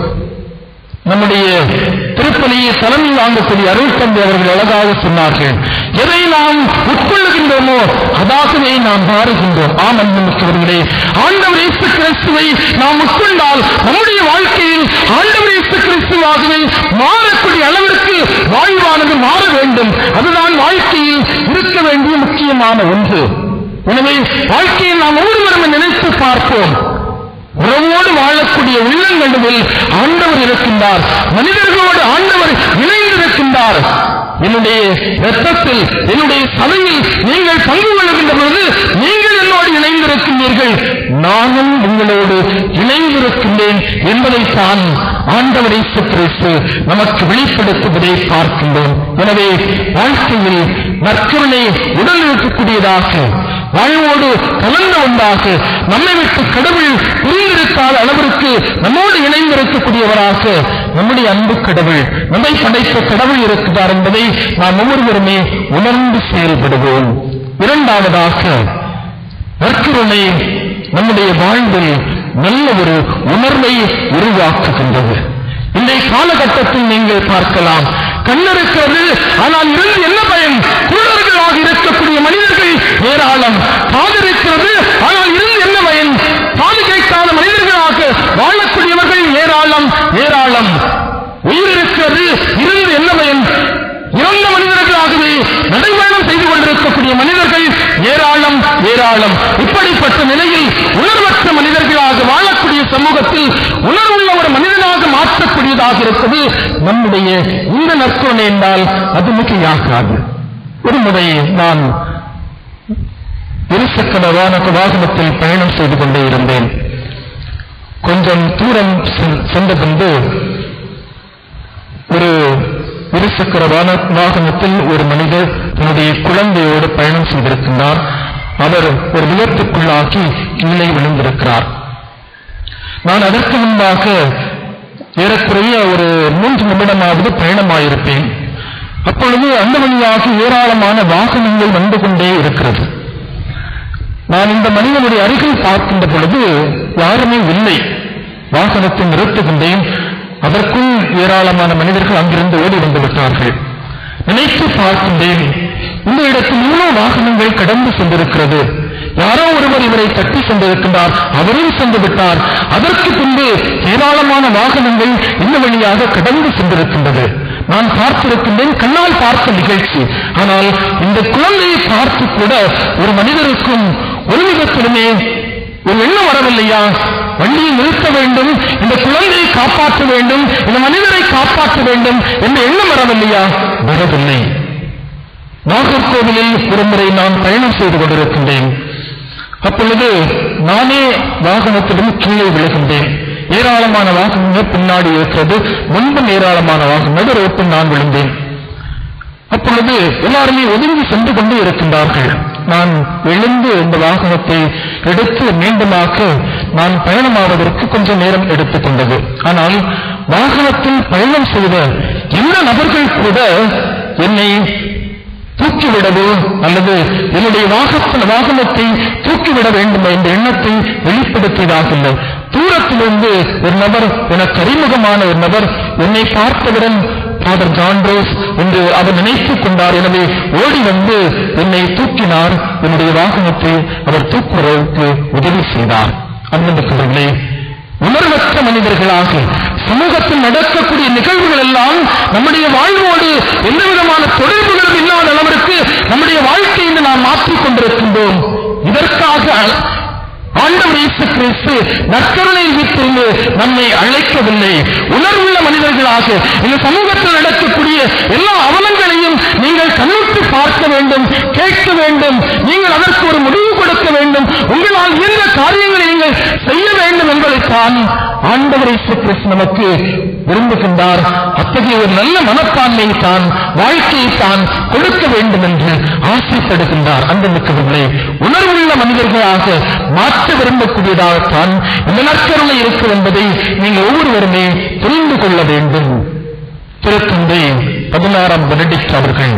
நம்முடைய திருப்பலியை தலைமை வாங்கக்கூடிய அருள் தந்தை அவர்கள் அழகாக சொன்னார்கள் எதை நாம் உட்கொள்ளுகின்றோமோ அதாகவே நாம் மாறுகின்றோம் ஆம் அன்புமிக்கவர்களே ஆண்டவர் இயேசு கிறிஸ்துவை நாம் உட்கொண்டால் நம்முடைய வாழ்க்கையில் ஆண்டவர் இயேசு கிறிஸ்துவாகவே மாறக்கூடிய அளவிற்கு வாழ்வானது மாற வேண்டும் அதுதான் வாழ்க்கையில் இருக்க வேண்டிய முக்கியமான ஒன்று எனவே வாழ்க்கையில் நாம் ஒவ்வொருவரும் நினைத்து பார்ப்போம் உறவோடு வாழக்கூடிய உள்ளங்களில் ஆண்டவர் இருக்கின்றார் மனிதர்களோடு ஆண்டவர் இணைந்திருக்கின்றார் என்னுடைய ரத்தத்தில் என்னுடைய சபையில் நீங்கள் பங்கு கொள்கின்ற பொழுது நீங்கள் என்னோடு இணைந்திருக்கின்றீர்கள் நானும் உங்களோடு இணைந்திருக்கின்றேன் என்பதைத்தான் ஆண்டவர் இயேசு கிறிஸ்து நமக்கு வெளிப்படுத்துவதை பார்க்கின்றோம் எனவே வாழ்க்கையில் நற்கருணை உடல் இருக்கக்கூடியதாக வாழ்வோடு கலந்த ஒன்றாக நம்மை விட்டு கடவுள் புரிந்திருக்காத அளவிற்கு நம்மோடு இணைந்திருக்கக்கூடியவராக நம்முடைய அன்பு கடவுள் நம்மை படைத்த கடவுள் இருக்கிறார் என்பதை நாம் ஒவ்வொருவருமே உணர்ந்து செயல்படுவோம் இரண்டாவதாக நற்கருணை நம்முடைய வாழ்வில் நல்ல ஒரு உணர்வை உருவாக்குகின்றது இன்றைய காலகட்டத்தில் நீங்கள் பார்க்கலாம் கண் இருக்கிறது ஆனால் இருந்து என்ன பயன் குருடர்களாக இருக்கக்கூடிய மனிதர்கள் ஏராளம் காது இருக்கிறது ஆனால் இருந்து என்ன பயன் காது கேட்காத மனிதர்களாக வாழக்கூடியவர்கள் ஏராளம் ஏராளம் உயிர் இருக்கிறது இருந்து என்ன பயன் இறந்த மனிதர்களாகவே நடைபயணம் செய்து கொண்டிருக்கக்கூடிய மனிதர்கள் ஏராளம் ஏராளம் இப்படிப்பட்ட நிலையில் உணர்வற்ற மனிதர்களாக வாழக்கூடிய சமூகத்தில் உணர்வுள்ள ஒரு மனிதனாக மாற்றக்கூடியதாக இருப்பது நம்முடைய இந்த நற்கொணை என்றால் அது மிகையாகாது ஒரு முறை நான் இருசக்கர வாகன வாகனத்தில் பயணம் செய்து கொண்டே இருந்தேன் கொஞ்சம் தூரம் சென்- சென்ற பின்பு ஒரு இருசக்கர வான- வாகனத்தில் ஒரு மனிதர் தன்னுடைய குழந்தையோடு பயணம் செய்திருக்கின்றார் அவர் ஒரு விபத்துக்குள்ளாகி கீழே விழுந்திருக்கிறார் நான் அதற்கு முன்பாக ஏறக்குறைய ஒரு மூன்று நிமிடமாவது பயணமாயிருப்பேன் அப்பொழுது அந்த வழியாக ஏராளமான வாகனங்கள் வந்து கொண்டே இருக்கிறது நான் இந்த மனிதனுடைய அருகில் பார்க்கின்ற பொழுது யாருமே இல்லை வாகனத்தை நிறுத்துகின்றேன் அதற்குள் ஏராளமான மனிதர்கள் அங்கிருந்து ஓடி வந்து விட்டார்கள் நினைத்து பார்க்கின்றேன் இந்த இடத்தில் இவ்வளவு வாகனங்கள் கடந்து சென்றிருக்கிறது யாரோ ஒருவர் இவரை தட்டி சென்றிருக்கின்றார் அவரும் சென்று விட்டார் அதற்கு பின்பு ஏராளமான வாகனங்கள் இந்த வழியாக கடந்து சென்றிருக்கின்றது நான் பார்த்திருக்கின்றேன் கண்ணால் பார்த்த நிகழ்ச்சி ஆனால் இந்த குழந்தையை பார்த்து கூட ஒரு மனிதருக்கும் ஒரு விதத்திலுமே ஒரு எண்ணம் வரவில்லையா வண்டியை நிறுத்த வேண்டும் இந்த குழந்தையை காப்பாற்ற வேண்டும் இந்த மனிதரை காப்பாற்ற வேண்டும் என்ற எண்ணம் வரவில்லையா வரவில்லை நாகர்கோவிலில் ஒருமுறை நான் பயணம் செய்து கொண்டிருக்கின்றேன் அப்பொழுது நானே வாகனத்திலும் கீழே விழுகின்றேன் ஏராளமான வாகனங்கள் பின்னாடி இருக்கிறது முன்பு ஏராளமான வாகனம் நடு ரோட்டில் நான் விழுந்தேன் அப்பொழுது எல்லாருமே ஒதுங்கி சென்று கொண்டு இருக்கின்றார்கள் நான் எழுந்து இந்த வாகனத்தை எடுத்து மீண்டுமாக நான் பயணமாவதற்கு கொஞ்சம் நேரம் எடுத்துக்கொண்டது ஆனால் வாகனத்தில் பயணம் செய்த எந்த நபர்கள் கூட என்னை தூக்கிவிடவோ அல்லது என்னுடைய வாகன வாகனத்தை தூக்கிவிட வேண்டும் என்ற எண்ணத்தை வெளிப்படுத்தியதாக இல்லை தூரத்திலிருந்து ஒரு நபர் எனக்கு அறிமுகமான ஒரு நபர் என்னை பார்த்தவுடன் ஃபாதர் ஜான் ரோஸ் என்று அவர் நினைத்துக் கொண்டார் எனவே ஓடி வந்து என்னை தூக்கினார் என்னுடைய வாகனத்தை அவர் தூக்குவதற்கு உதவி செய்தார் அன்புக்குள்ளே உணர்வற்ற மனிதர்களாக சமூகத்தில் நடக்கக்கூடிய நிகழ்வுகள் எல்லாம் நம்முடைய வாழ்வோடு எந்த விதமான தொடர்புகளும் இல்லாத அளவிற்கு நம்முடைய வாழ்க்கையை நாம் மாற்றிக் கொண்டிருக்கின்றோம் இதற்காக ஆண்டவர் இயேசு கிறிஸ்து நற்கருணையில் விட்டிருந்து நம்மை அழைக்கவில்லை உணர்வுள்ள மனிதர்களாக இந்த சமூகத்தில் நடக்கக்கூடிய எல்லா அவலங்களையும் நீங்கள் கண்ணுற்று பார்க்க வேண்டும் கேட்க வேண்டும் நீங்கள் அதற்கு ஒரு முடிவு கொடுக்க வேண்டும் உங்களால் இயன்ற காரியங்களை நீங்கள் செய்ய வேண்டும் என்பதைத்தான் ஆண்டவர் இயேசு கிறிஸ்து நமக்கு விரும்புகின்றார் அத்தகைய ஒரு நல்ல மனப்பான்மை தான் வாழ்க்கையை தான் கொடுக்க வேண்டும் என்று ஆசைப்படுகின்றார் அந்த மிக்கவர்களே உணர்வுள்ள மனிதர்களாக மாற்ற விரும்பக்கூடியதாகத்தான் இந்த நற்கருணை இருக்கும் என்பதை நீங்கள் ஒவ்வொருவருமே புரிந்து கொள்ள வேண்டும் திருத்தந்தை பதினாறாம் பெனடிக்ட் அவர்கள்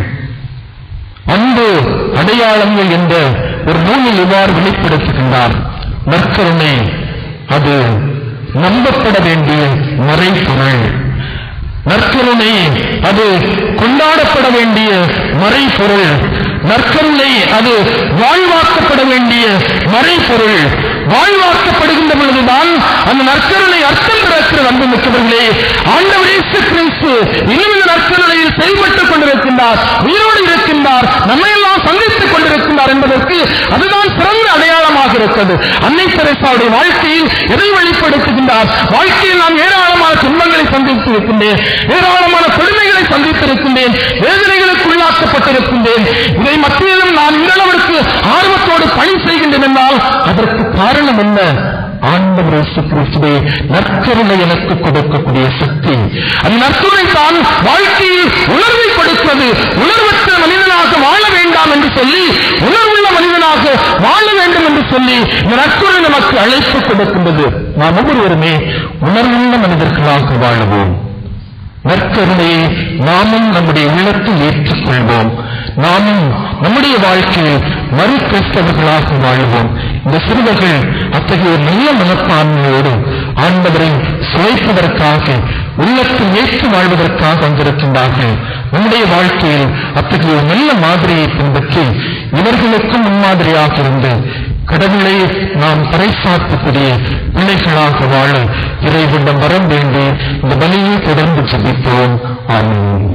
அன்பு அடையாளங்கள் என்ற ஒரு நூலில் இவ்வாறு வெளிப்படுத்துகின்றார் நற்கருணை அது நம்பப்பட வேண்டிய மறைபொருள் நற்கருணை அது கொண்டாடப்பட வேண்டிய மறைபொருள் நற்கருணை அது வாழ்வாக்கப்பட வேண்டிய மறைபொருள் வாழ்வாக்கப்படுகின்ற பொழுதுதான் அந்த நற்கருணை அர்த்தம் பிறக்கிற அன்பு மிக்கவர்களே ஆண்டவர் இயேசு கிறிஸ்து இன்னும் இந்த நற்கருணையில் செயல்பட்டுக் கொண்டிருக்கின்றார் உயிரோடு இருக்கின்றார் நம்மையெல்லாம் சந்தித்துக் கொண்டிருக்கின்றார் என்பதற்கு அதுதான் சிறந்த அடையாளமாக இருக்கிறது அன்னை தெரசாவுடைய வாழ்க்கையில் எதை வெளிப்படுத்துகின்றார் வாழ்க்கையில் நான் ஏராளமான துன்பங்களை சந்தித்திருக்கின்றேன் ஏராளமான கொடுமைகளை சந்தித்திருக்கின்றேன் வேதனைகளுக்கு உள்ளாக்கப்பட்டிருக்கின்றேன் இதை மத்தியிலும் நான் இந்த அளவிற்கு ஆர்வத்தோடு பணி செய்கின்றேன் என்றால் அதற்கு காரணம் என்ன ஆண்டவர் இயேசு கிறிஸ்துவே நற்கருணை எனக்கு கொடுக்கக்கூடிய சக்தி அந்த நற்கருணை தான் வாழ்க்கையில் உணர்வை கொடுக்கிறது உணர்வற்ற மனிதனாக வாழ வேண்டாம் என்று சொல்லி உணர்வுள்ள மனிதனாக வாழ வேண்டும் என்று சொல்லி இந்த நற்கருணை நமக்கு அழைப்பு கொடுக்கின்றது நாம் ஒவ்வொருவருமே உணர்வுள்ள மனிதர்களாக வாழுவோம் நற்கருணையை நாமும் நம்முடைய உள்ளத்தில் ஏற்றுக்கொள்வோம் நாமும் நம்முடைய வாழ்க்கையில் மறு கிறிஸ்தவர்களாக வாழ்வோம் இந்த சிறுவர்கள் அத்தகைய ஒரு நல்ல மனப்பான்மையோடு ஆண்டவரை சுவைப்பதற்காக உள்ளத்தில் ஏற்று வாழ்வதற்காக வந்திருக்கின்றார்கள் நம்முடைய வாழ்க்கையில் அத்தகைய ஒரு நல்ல மாதிரியை பின்பற்றி இவர்களுக்கும் முன்மாதிரியாக இருந்து கடவுளை நாம் பறைசாற்றக்கூடிய பிள்ளைகளாக வாழ இறைவனிடம் வரம் வேண்டி இந்த பலியை தொடர்ந்து ஜெபிப்போம் ஆமென்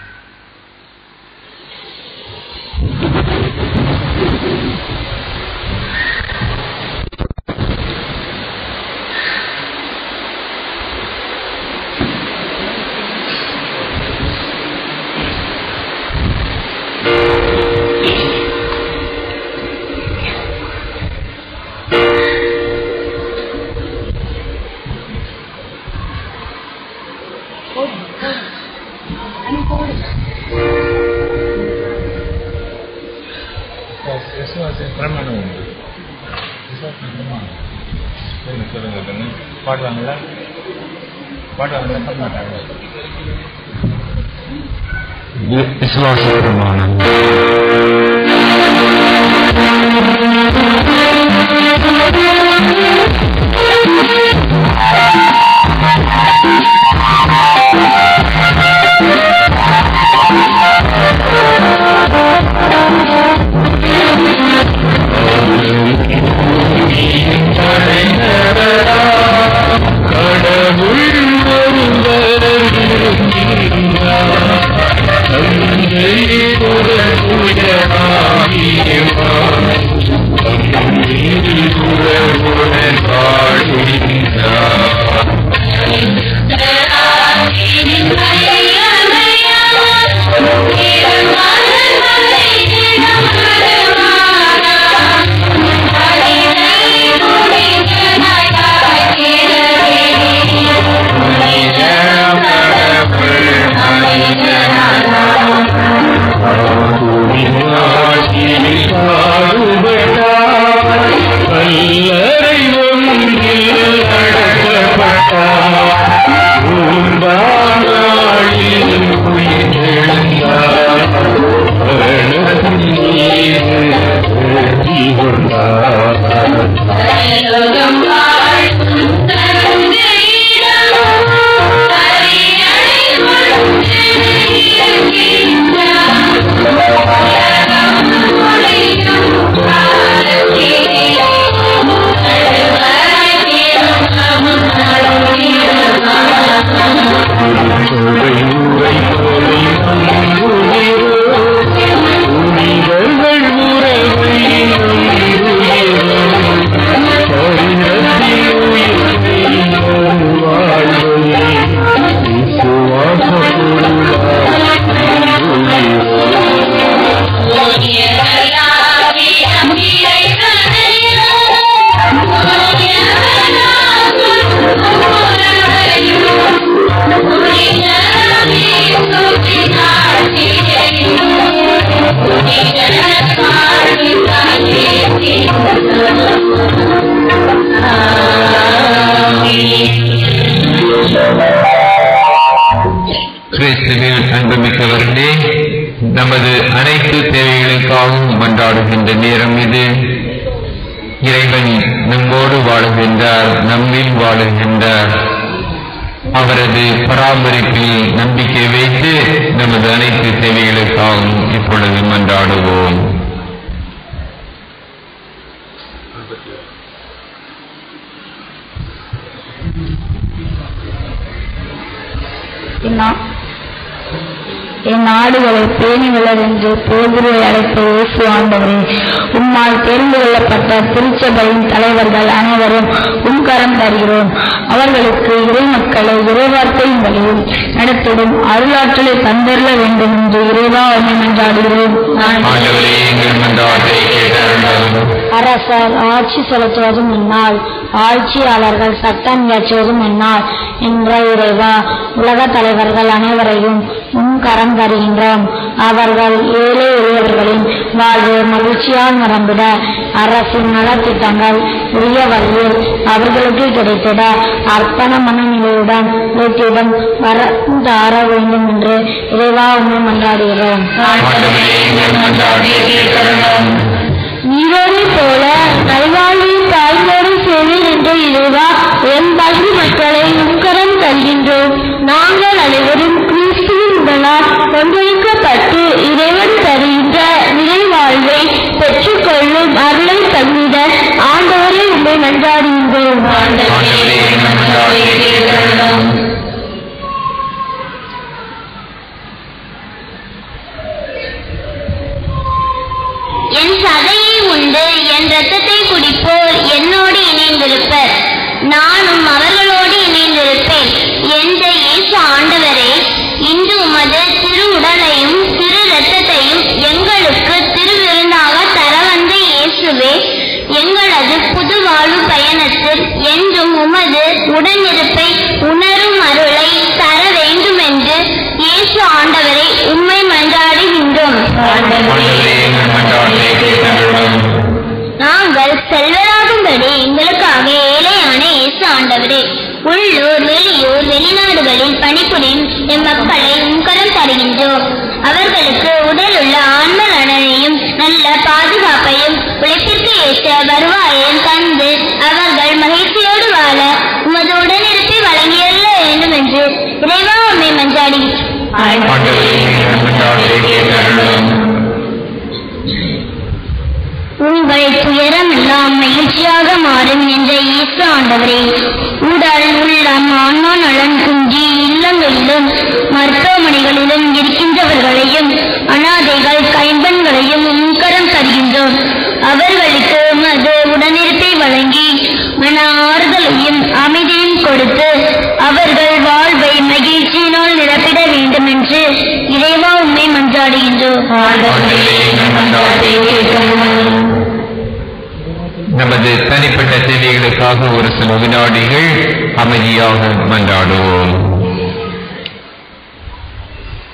விசுவாச பிரமாணம் உண்டு விசுவாசம் பிரமாணம் சொல்லுங்க சொல்லுங்க கண்ணு பாடுவாங்களா பாடுவாங்களா பண்ண மாட்டாங்க விசுவாச பிரமாணம் கடவுள் கிறிஸ்துவில் அன்புமிக்கவர்களே நமது அனைத்து தேவைகளுக்காகவும் மன்றாடுகின்ற நேரம் இது இறைவன் நம்மோடு வாழுகின்றார் நம்மில் வாழுகின்றார் அவரது பராமரிப்பில் நம்பிக்கை வைத்து நமது அனைத்து தேவைகளுக்காகவும் இப்பொழுது மன்றாடுவோம் என் நா- என் நாடுகளை பேணி வளரென்று போதிரை அழைத்த இயேசு ஆண்டவரே உம்மால் தெரிந்து கொள்ளப்பட்ட திருச்சபையின் தலைவர்கள் அனைவரும் உம் கரம் தருகிறோம் அவர்களுக்கு இறை மக்களை இறைவார்த்தையின் வழியில் நடத்திடும் அருளாற்றலை தந்தருள வேண்டும் என்று இறைவா உண்மை மன்றாடுகிறோம் ஆண்டவரே எங்கள் மன்றாட்டை கேட்டருளும் அரசர் ஆட்சி செலுத்துவதும் என்னால் ஆட்சியாளர்கள் சட்டம் இயற்றுவதும் என்னால் என்ற இறைவா உலக தலைவர்கள் அனைவரையும் உன் கரம் தருகின்றோம் அவர்கள் ஏழை எளியவர்களின் வாழ்வு மகிழ்ச்சியால் நிரம்பிட அரசின் நலத்திட்டங்கள் உரிய வழியில் அவர்களுக்கு கிடைத்திட அர்ப்பண மனநிலையுடன் வீட்டிடம் வர தார வேண்டும் என்று இறைவா உண்மை மன்றாடுகிறோம் ஆண்டவரே எங்கள் மன்றாட்டை கேட்டருளும் நீரோடு போல நல்வாழ்வில் தாய்மோடு சேவை என்ற இறைவா என் பள்ளி மக்களை உக்கரம் தருகின்றோம் நாங்கள் அனைவரும் கிறிஸ்துவின் உடலால் ஒன்றிணைக்கப்பட்டு இறைவன் தருகின்ற நிறைவாழ்வை பெற்றுக்கொள்ளும் அருளை தந்திட ஆண்டவரை உண்மை மன்றாடுகின்றோம் ஆண்டவரே எங்கள் மன்றாட்டை கேட்டருளும் என் சதையை உண்டு என் இரத்தத்தை குடிப்போர் என்னோடு இணைந்திருப்பர் நானும் அவர்களோடு இணைந்திருப்பேன் என்ற இயேசு ஆண்டவரே இன்று உமது திரு உடலையும் திரு இரத்தத்தையும் எங்களுக்கு திருவிருந்தாக தர வந்த இயேசுவே எங்களது புது வாழ்வு பயணத்தில் என்றும் உமது உடனிருப்பை உணரும் அருளை தர வேண்டும் என்று இயேசு ஆண்டவரை உண்மை மன்றாடுகின்றோம் ஆண்டவரே எங்கள் மன்றாட்டை கேட்டருளும் நாங்கள் செல்வராகும்படி எங்களுக்காக ஏழையான இயேசு ஆண்டவரே உள்ளூர் வெளியூர் வெளிநாடுகளில் பணிபுரியும் எம் மக்களை உங்கரம் தருகின்றோம் அவர்களுக்கு உடலுள்ள ஆன்ம நலனையும் நல்ல பாதுகாப்பையும் உழைப்பிற்கு ஏற்ற வருவாயையும் தந்து அவர்கள் மகிழ்ச்சியோடு வாழ உமது உடனிருப்பை வழங்கியல்ல வேண்டும் என்று இறைவா உண்மை மன்றாடி ஆண்டவரே எங்கள் மன்றாட்டை கேட்டருளும் உங்கள் துயரம் எல்லாம் மகிழ்ச்சியாக மாறும் என்ற இயேசு ஆண்டவரே உடல் உள்ளம் ஆன்மா நலன் குன்றி இல்லங்களிலும் மருத்துவமனைகளிலும் இருக்கின்றவர்களையும் அனாதைகள் கைம்பெண்களையும் உன்கரம் தருகின்றோம் அவர்களுக்கு உமது உடனிருப்பை வழங்கி மன ஆறுதலையும் அமைதியும் கொடுத்து அவர்கள் வாழ்வை மகிழ்ச்சியினால் நிரப்பிட வேண்டும் என்று இறைவா உண்மை மன்றாடுகின்றோம் ஆண்டவரே எங்கள் மன்றாட்டை கேட்டருளும் நமது தனிப்பட்ட தேவைகளுக்காக ஒரு சில வினாடிகள் அமைதியாக மன்றாடுவோம்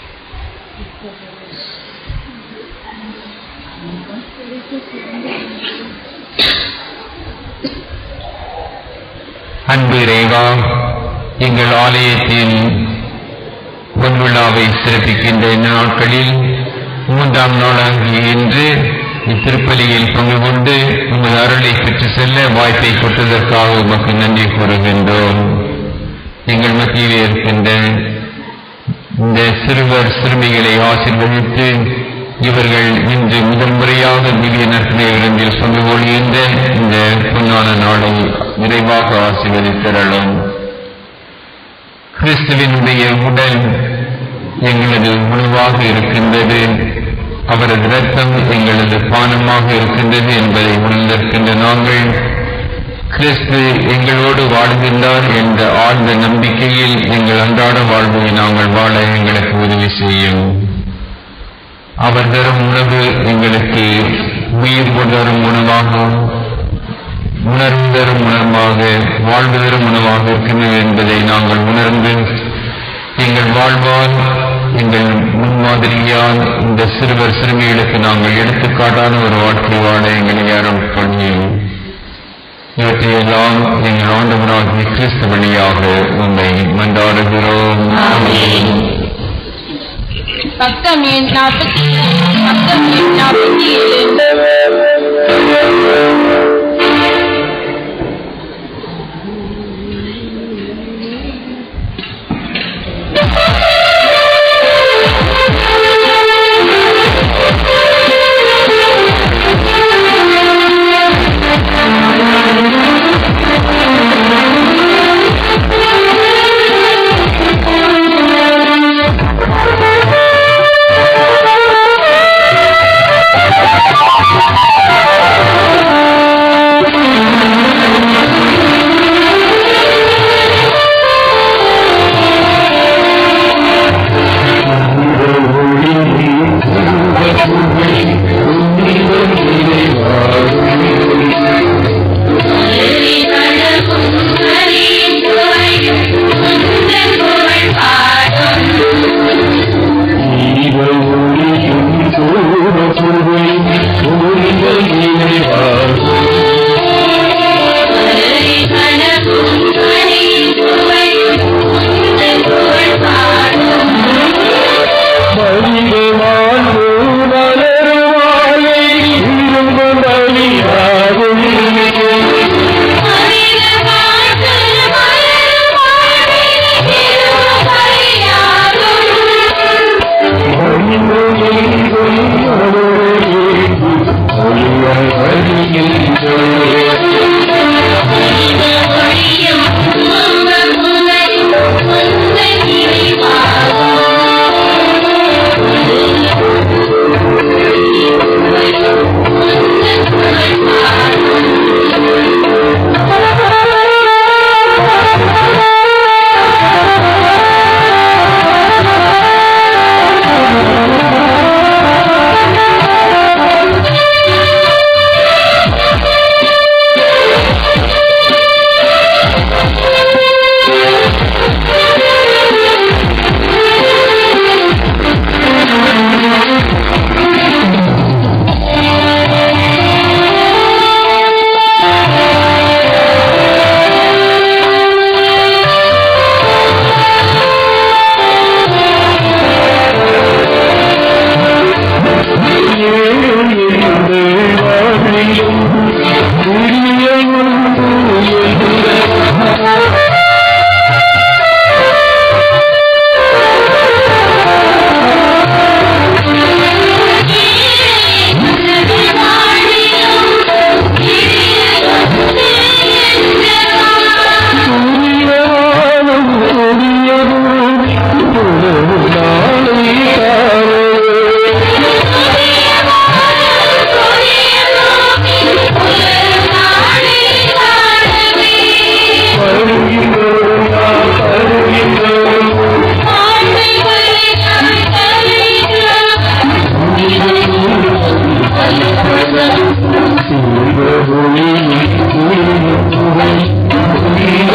அன்பு இறைவா எங்கள் ஆலயத்தின் பொன்விழாவை சிறப்பிக்கின்ற இந்த நாட்களில் மூன்றாம் நாளாகிய இன்று இத்திருப்பலியில் பங்கு கொண்டு உமது அருளை பெற்று செல்ல வாய்ப்பை கொடுத்ததற்காக உமக்கு நன்றி கூறுகின்றோம் எங்கள் மத்தியில் இருக்கின்ற இந்த சிறுவர் சிறுமிகளை ஆசீர்வதித்து இவர்கள் இன்று முதல் முறையாக திவ்ய நற்பணி விருந்தில் பங்கு கொள்கின்ற இந்த பொன்னான நாளை நிறைவாக ஆசீர்வதித்தரலும் கிறிஸ்துவினுடைய உடல் எங்களது உணவாக இருக்கின்றது அவரது இரத்தம் எங்களது பானமாக இருக்கின்றது என்பதை உணர்ந்திருக்கின்ற நாங்கள் கிறிஸ்து எங்களோடு வாழ்கின்றார் என்ற ஆழ்ந்த நம்பிக்கையில் எங்கள் அன்றாட வாழ்வை நாங்கள் வாழ எங்களுக்கு உதவி செய்யும் அவர் தரும் உணவு எங்களுக்கு உயிர் தரும் உணவாகவும் உணர்வு தரும் உணர்வாக வாழ்வு தரும் உணவாக இருக்கின்றது என்பதை நாங்கள் உணர்ந்து எங்கள் வாழ்வால் எங்கள் முன்மாதிரியால் இந்த சிறுவர் சிறுமிகளுக்கு நாங்கள் எடுத்துக்காட்டான ஒரு வாழ்க்கை வாழ எங்களை அருள் பண்ணியும் இவற்றையெல்லாம் எங்கள் ஆண்டவராகிய கிறிஸ்து வழியாக உண்மை மன்றாடுகிறோம் பக்கம் எண் நாற்பத்தி பக்கம் எண் நாற்பத்தி ஏழு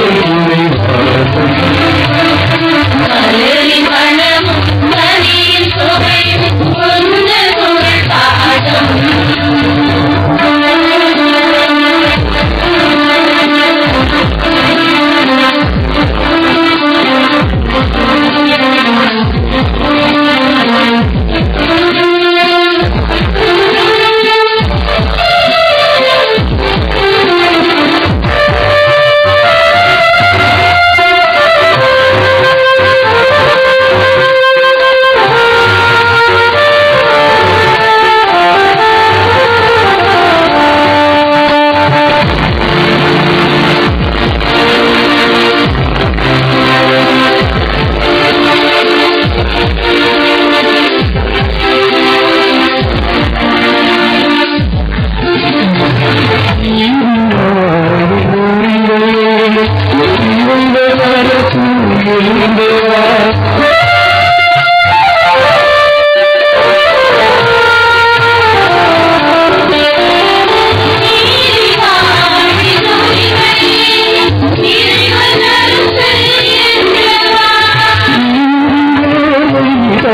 மலரி மணமும் மணியின்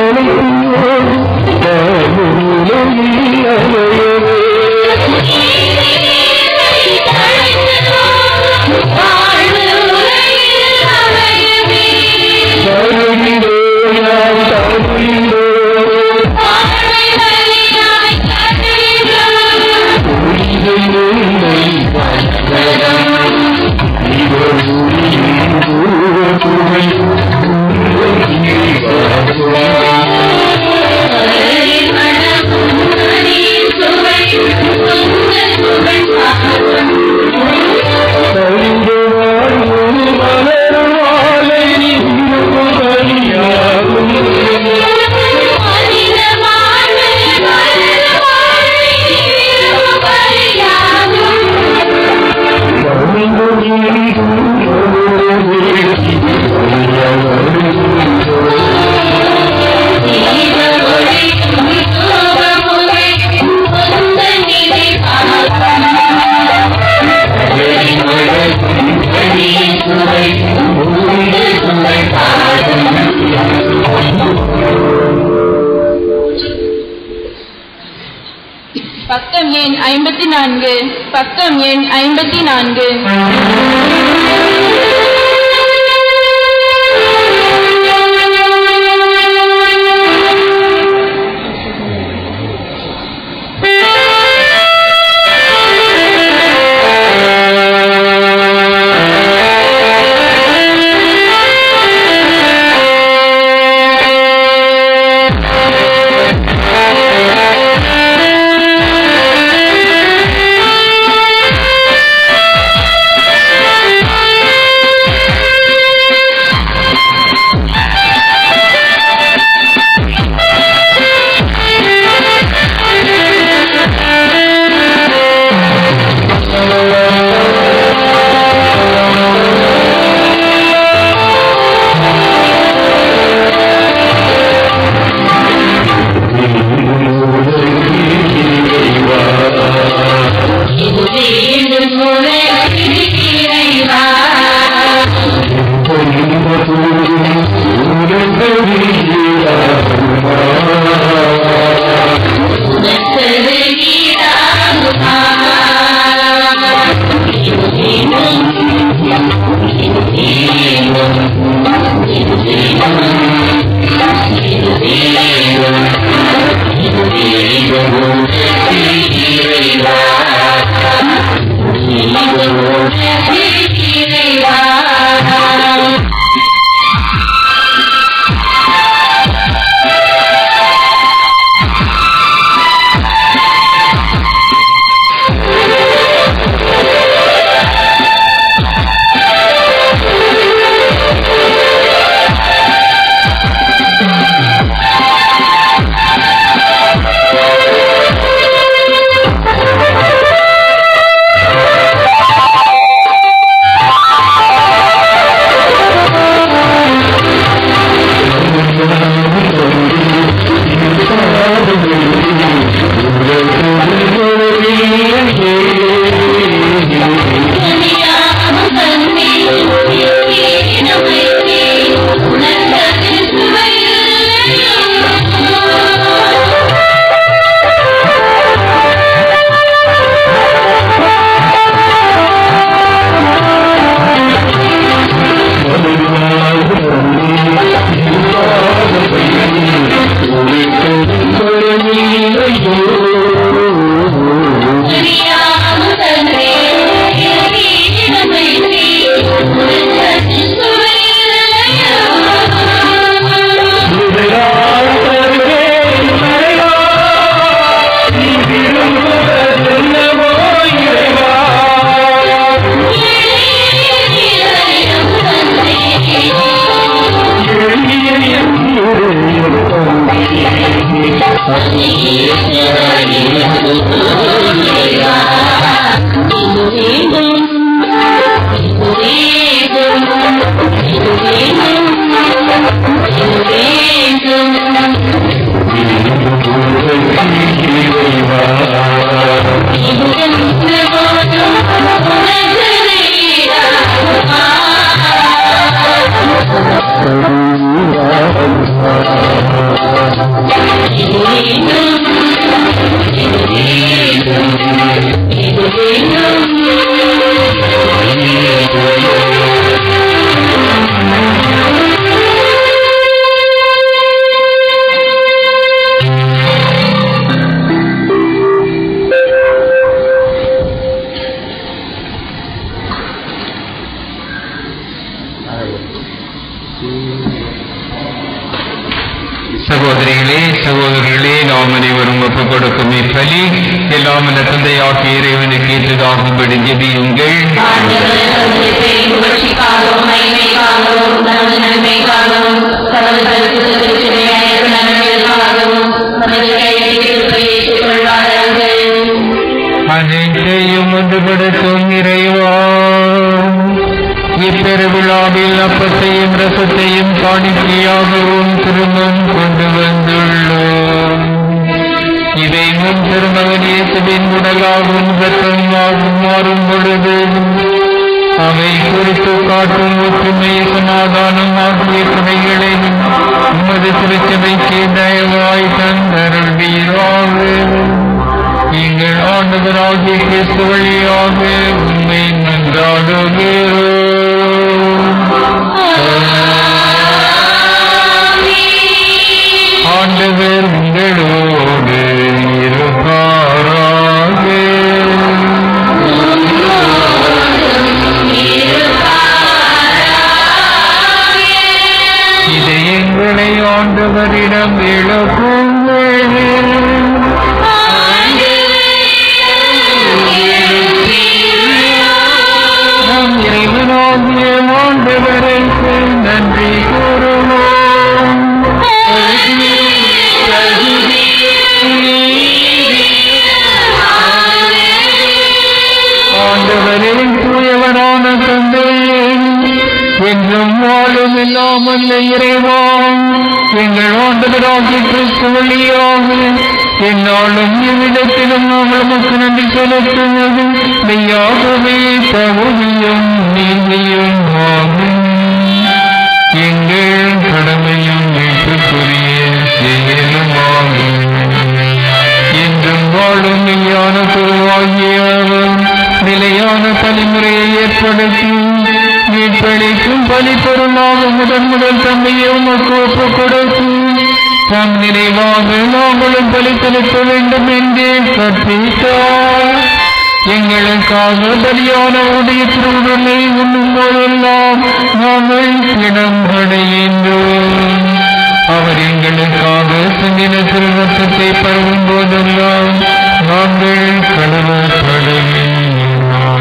பக்கம் எண் ஐம்பத்தி நான்கு பக்கம் எண் ஐம்பத்தி நான்கு Thank you. சகோதரிகளே சகோதரிகளே நாம் அனைவரும் ஒப்புக் கொடுக்கும் இப்பலி எல்லாம் அந்த தந்தையாகிய இறைவனுக்கு ஏற்றதாகும்படி ஜெபியுங்கள் அனைத்தையும் ஒன்றுபடுத்தும் இறைவா இப்பெருவிழாவில் அப்பத்தையும் ரசத்தையும் காணிக்கையாகவும் திரும்பவும் கொண்டு வந்துள்ளோம் இதை முன் திருமகன் இயேசுவின் உடலாகவும் ரத்தமாகவும் மாறும் பொழுது அவை குறித்து காட்டும் ஒற்றுமை சமாதானம் ஆகிய துணைகளை உமது திருச்சபைக்கு தயவாய் தந்தருள்வீராக எங்கள் ஆண்டவராகிய கிறிஸ்து வழியாக உண்மை நன்றாடுகிறோம் ஆண்டவர் உங்களோடு இருப்பாராக இதை எங்களை ஆண்டவரிடம் எழுப்புங்கள் நம் இறைவனாகிய ஆண்டவருக்கு நன்றி கூறுவோம் ஆண்டவரின் தூயவரான தந்தையே என்றும் வாழும் இல்லாமல் இறைவா எங்கள் ஆண்டவராகிய கிறிஸ்து வழியாக என்னாலும் இவ்விடத்திலும் நாங்கள் நமக்கு நன்றி செலுத்துவது மெய்யாகவே தகுதியும் நீதியும் ஆகும் எங்கள் கடமையும் மீட்புக்குரிய செயலும் ஆகும் என்றும் வாழும் மெய்யான குருவாகிய அவர் நிலையான தலைமுறையை ஏற்படுத்தி மீட்பளிக்கும் பலிப்பொருளாக முதன் முதல் தம்மையை உமக்கு ஒப்புக் கொடுத்து தம் நிறைவாக நாங்களும் பலி செலுத்த வேண்டும் என்று கற்பித்தார் எங்களுக்காக பலியான உடைய திருவுடலை உண்ணும் போதெல்லாம் நாங்கள் இடம் அடைகின்றோம் அவர் எங்களுக்காக சிந்தின திருவத்தத்தை பரவும் போதெல்லாம் நாங்கள் கடவுள்படுகின்றோம்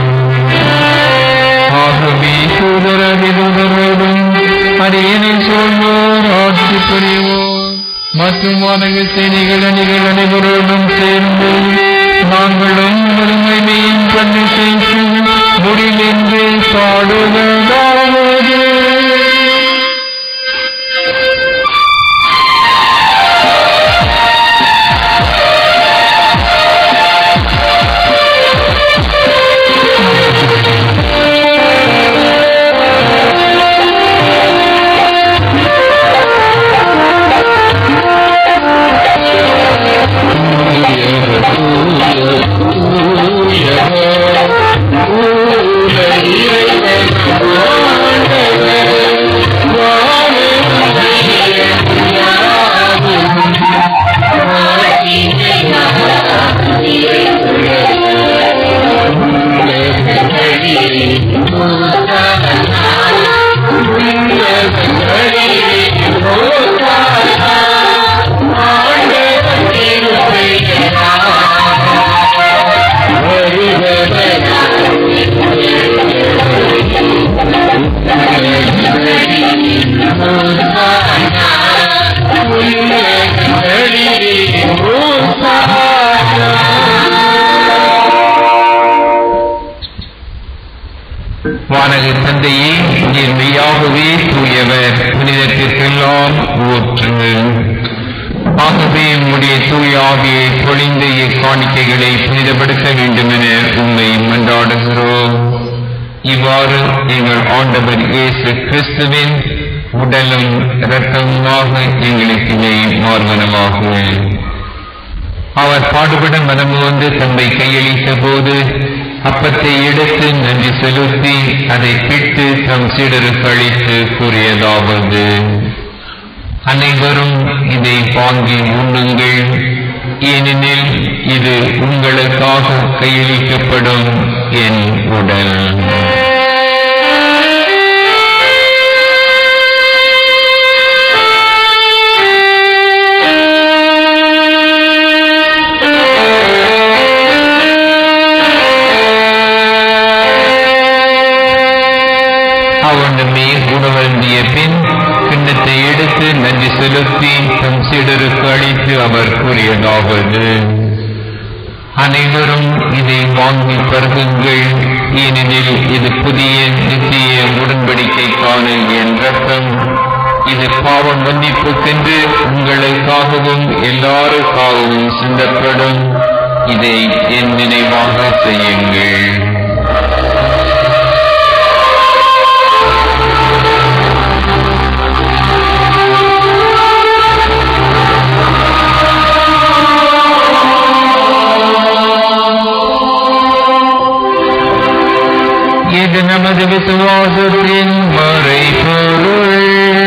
ஆகவே சூதரவிதரோடும் அரியணை சொல்வோர் ஆட்சி புரிவோர் மற்றும் வானக செய்திகள் அணிகள் அனைவரோடும் சேர்ந்து நாங்களும் முழுமையும் பண்ணி செய்து முடிவென்று பாடுவதாவது வானக தந்தையே நீர் மெய்யாகவே தூயவர் புனிதத்திற்கெல்லாம் ஊற்று ஆகவே உம்முடைய தூய ஆவியை பொழிந்து இக்காணிக்கைகளை புனிதப்படுத்த வேண்டும் என உண்மை மன்றாடுகிறோம் இவ்வாறு எங்கள் ஆண்டவர் இயேசு கிறிஸ்துவின் உடலும் இரத்தமுமாக எங்களுக்கு இதை மார்பனமாகும் அவர் பாடுபட மனம் வந்து தம்மை கையளித்த போது அப்பத்தை எடுத்து நன்றி செலுத்தி அதை பிட்டு தம் சீடருக்கு அளித்து கூறியதாவது அனைவரும் இதை வாங்கி உண்ணுங்கள் ஏனெனில் இது உங்களுக்காக கையளிக்கப்படும் என் உடல் செலுத்தி தம் சீடருக்கு அளித்து அவர் கூறியதாவது அனைவரும் இதை வாங்கி பருகுங்கள் ஏனெனில் இது புதிய நித்திய உடன்படிக்கைக்கான என் ரத்தம் இது பாவம் மன்னிப்புக்கென்று உங்களுக்காகவும் எல்லாருக்காகவும் சிந்தப்படும் இதை என் நினைவாக செய்யுங்கள் இது நமது விசுவாசத்தின் மறைபொருள்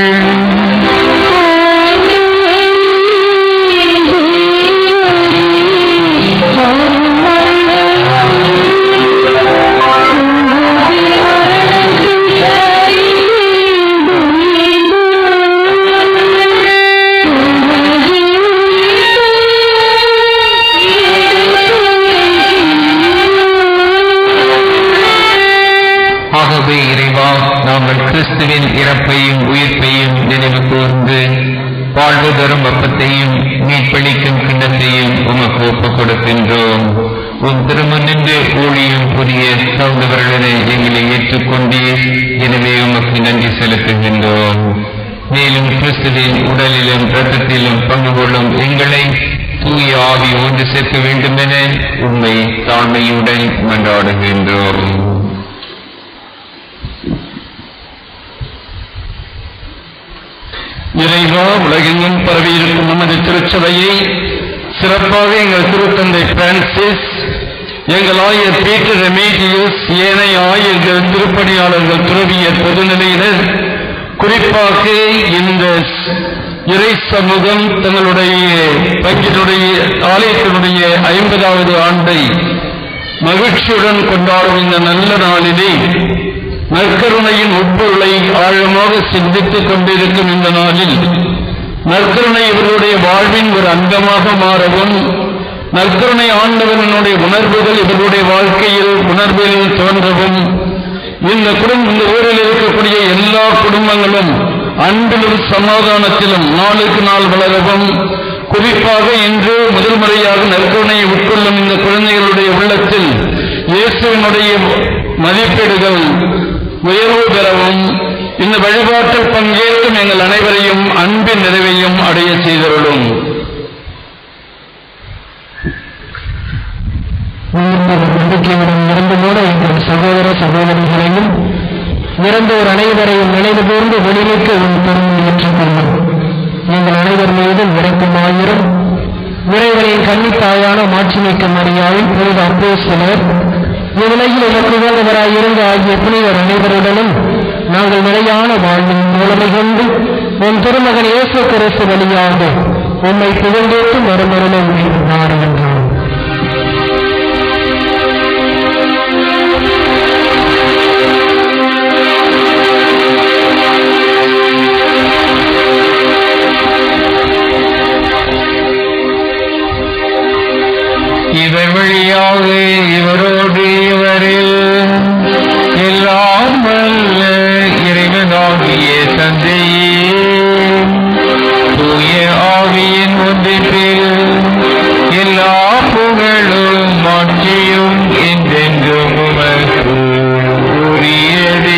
ஆகவே இறைவா நாங்கள் கிறிஸ்துவின் இறப்பையும் உயிர்ப்பையும் நினைவு கூர்ந்து வாழ்வு தரும் வெப்பத்தையும் மீட்பளிக்கும் கிண்ணத்தையும் உமக்கு ஒப்புக் கொடுக்கின்றோம் உன் திருமணின்று ஊழியம் புரிய தகுந்தவர்களை எங்களை ஏற்றுக்கொண்டீர் எனவே உமக்கு நன்றி செலுத்துகின்றோம் மேலும் கிறிஸ்துவின் உடலிலும் இரத்தத்திலும் பங்கு கொள்ளும் எங்களை தூய ஆவி ஒன்று சேர்க்க வேண்டுமென உண்மை தாழ்மையுடன் மன்றாடுகின்றோம் இறைவா உலகெங்கும் பரவியிருக்கும் நமது திருச்சபையை சிறப்பாக எங்கள் திருத்தந்தை பிரான்சிஸ் எங்கள் ஆயர் பீட்டர் ரெமேடியஸ் ஏனைய ஆயர்கள் திருப்பணியாளர்கள் துறவியர் பொதுநிலையினர் குறிப்பாக இந்த இறை சமூகம் தங்களுடைய பங்கினுடைய ஆலயத்தினுடைய ஐம்பதாவது ஆண்டை மகிழ்ச்சியுடன் கொண்டாடும் இந்த நல்ல நாளிலே நற்கருணையின் உட்பொருளை ஆழமாக சிந்தித்துக் கொண்டிருக்கும் இந்த நாளில் நற்கருணை இவர்களுடைய வாழ்வின் ஒரு அங்கமாக மாறவும் நற்கருணை ஆண்டவனுடைய உணர்வுகள் இவர்களுடைய வாழ்க்கையில் உணர்வில் தோன்றவும் இந்த குடும்பம் இந்த ஊரில் இருக்கக்கூடிய எல்லா குடும்பங்களும் அன்பிலும் சமாதானத்திலும் நாளுக்கு நாள் வளரவும் குறிப்பாக இன்று முதல் முறையாக நற்கருணையை உட்கொள்ளும் இந்த குழந்தைகளுடைய உள்ளத்தில் இயேசுவினுடைய மதிப்பீடுகள் உயர்வு பெறவும் இந்த வழிபாட்டில் பங்கேற்கும் எங்கள் அனைவரையும் அன்பின் நிறைவையும் அடைய செய்தருளும் நம்பிக்கையுடன் இறந்ததோட எங்கள் சகோதர சகோதரிகளையும் இறந்தோர் அனைவரையும் நினைவு கூர்ந்து வெளியிட்டு உன் பெருமை ஏற்றுக்கொள்ளும் எங்கள் அனைவர் மீது இறக்குமாயிரும் இறைவனின் கன்னித்தாயான மாட்சிமிக்க மரியாதை புனித அப்போஸ்தலர் இவ்வுலகில் எனக்கு உகந்தவராயிருந்த ஆகிய புனிதர் அனைவருடனும் நாங்கள் நிலையான வாழ்வின் மூலமை கொண்டு உன் திருமகன் இயேசு கிறிஸ்து வழியாக உம்மை புகழ்ந்தேற்று மறுமருளும் நாடுகின்றோம் இவர் வழியாக இவரோடு இவரில் எல்லாம் வல்ல இறைவனாகிய தந்தையே தூய ஆவியின் ஒன்றில் எல்லா புகழும் மாட்சியும் என்றென்றும் உமக்கு உரியதே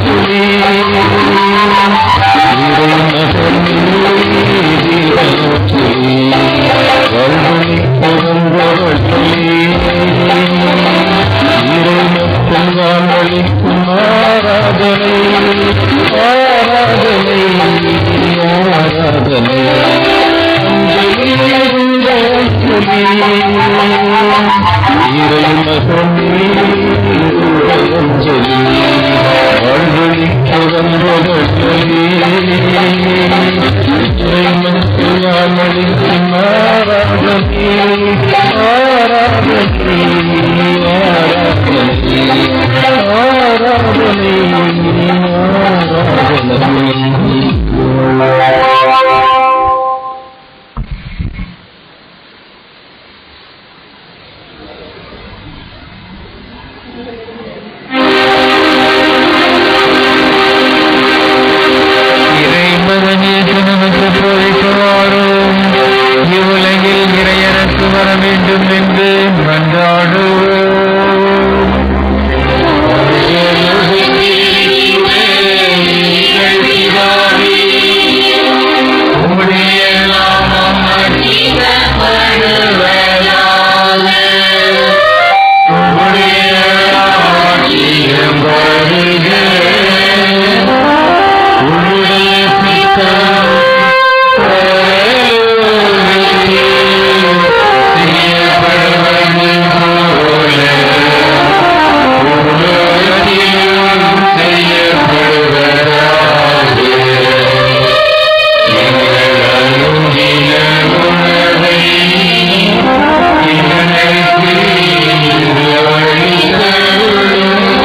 ஆராதனை இறைமகனே நமக்கு போதிக்குவாரும் இவ்வுலகில் இறையரசு வர வேண்டும் என்று மன்றாடுவோம் உம்முடைய நாமம் அச்சிக்கப்படுவதாக. உம்முடைய ராஜ்யம் வருக. உம்முடைய சித்தம் பரலோகத்தில் செய்யப்படுவது போல உலகத்திலும் செய்யப்படுவதாக. எங்கள் அருகில உணவை எங்களுக்கு இன்று அளித்தருளும்.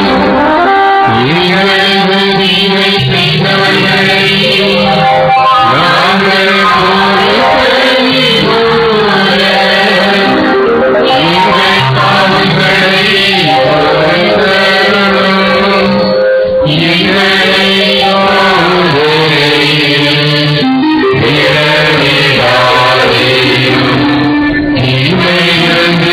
எங்கள் தீமை செய்தவர்களை நாங்கள் பொறுப்பது போல எங்கள் பாவங்களை பொறுத்தருளும். எங்களை சோதனையில் விடவிடாதேயும். தீமையிலிருந்து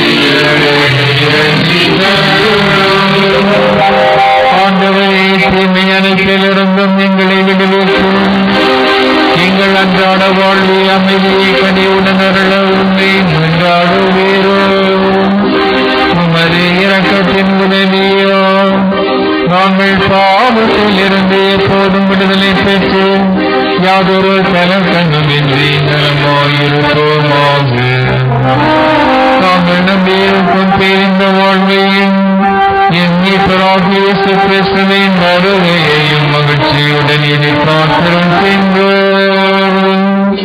எங்களை இரட்சித்தருளும். ஆண்டவரே தீமை அனைத்திலிருந்தும் எங்களை விடுவிக்கும் எங்கள் அன்றாட வாழ்வை அமைதியை கனிவுடன் அருள உண்மை கொண்டாடுவீரோம் உமது இரக்கத்தின் உதவியோ நாங்கள் பாவத்தில் இருந்து எப்போதும் விடுதலை பெற்று யாதொரு கலக்கண்ணுமின்றி நலமாயிருப்போமாக நாங்கள் நம்பியிருக்கும் பேரிந்த வாழ்வையும் என் மீட்பராகிய இயேசு கிறிஸ்துவின் வருகையையும் மகிழ்ச்சியுடன் இனி காத்திரும் சென்றோம்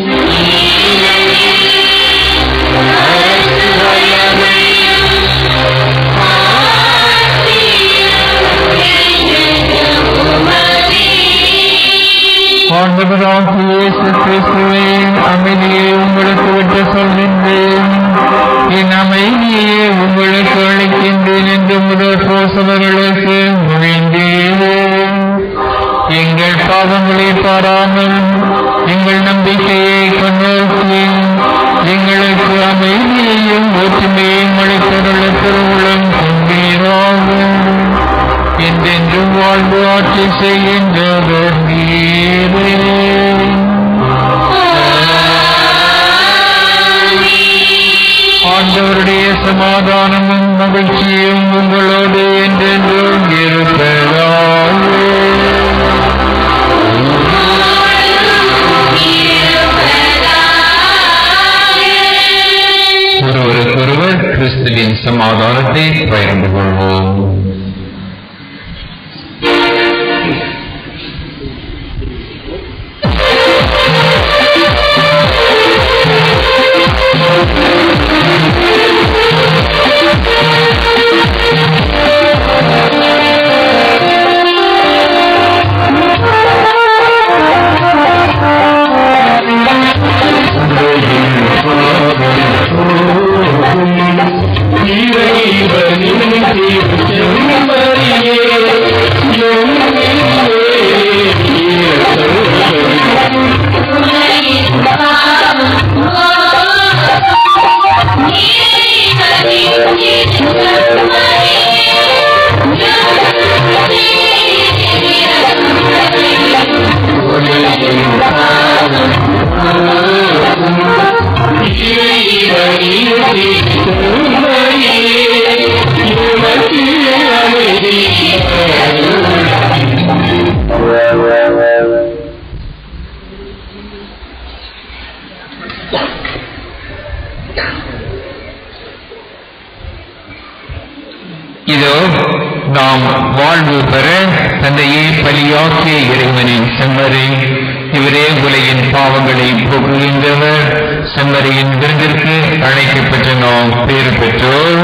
ஆண்டவராகிய இயேசு கிறிஸ்துவே அமைதியை உங்களுக்கு விட்டு சொல்கின்றேன் என் அமைதியை உங்களுக்கு அளிக்கின்றேன் என்று முதல் போசவர்களுக்கு மொழிந்தேன் எங்கள் பாவங்களை பாராமல் எங்கள் நம்பிக்கையை கண்ணோக்கி எங்களுக்கு அமைதியையும் ஒற்றுமையையும் அளித்தருள திருவுளம் கொண்டீராகும் என்றென்றும் வாழ்வு ஆட்சி செய்கின்றவர் நீரே ஆண்டவருடைய சமாதானமும் மகிழ்ச்சியும் உங்களோடு என்றென்றும் இருப்பதாக ஒருவருக்கொருவர் கிறிஸ்துவின் சமாதானத்தை பகிர்ந்து கொள்வோம் இதோ நாம் வாழ்வு பெற தந்தையே பலியாக்கிய இறைவனின் செம்மறி இவரே உலகின் பாவங்களை போக்குகின்றவர் செம்மறியின் விருந்திற்கு அழைக்கப்பட்ட நாம் பேறு பெற்றோர்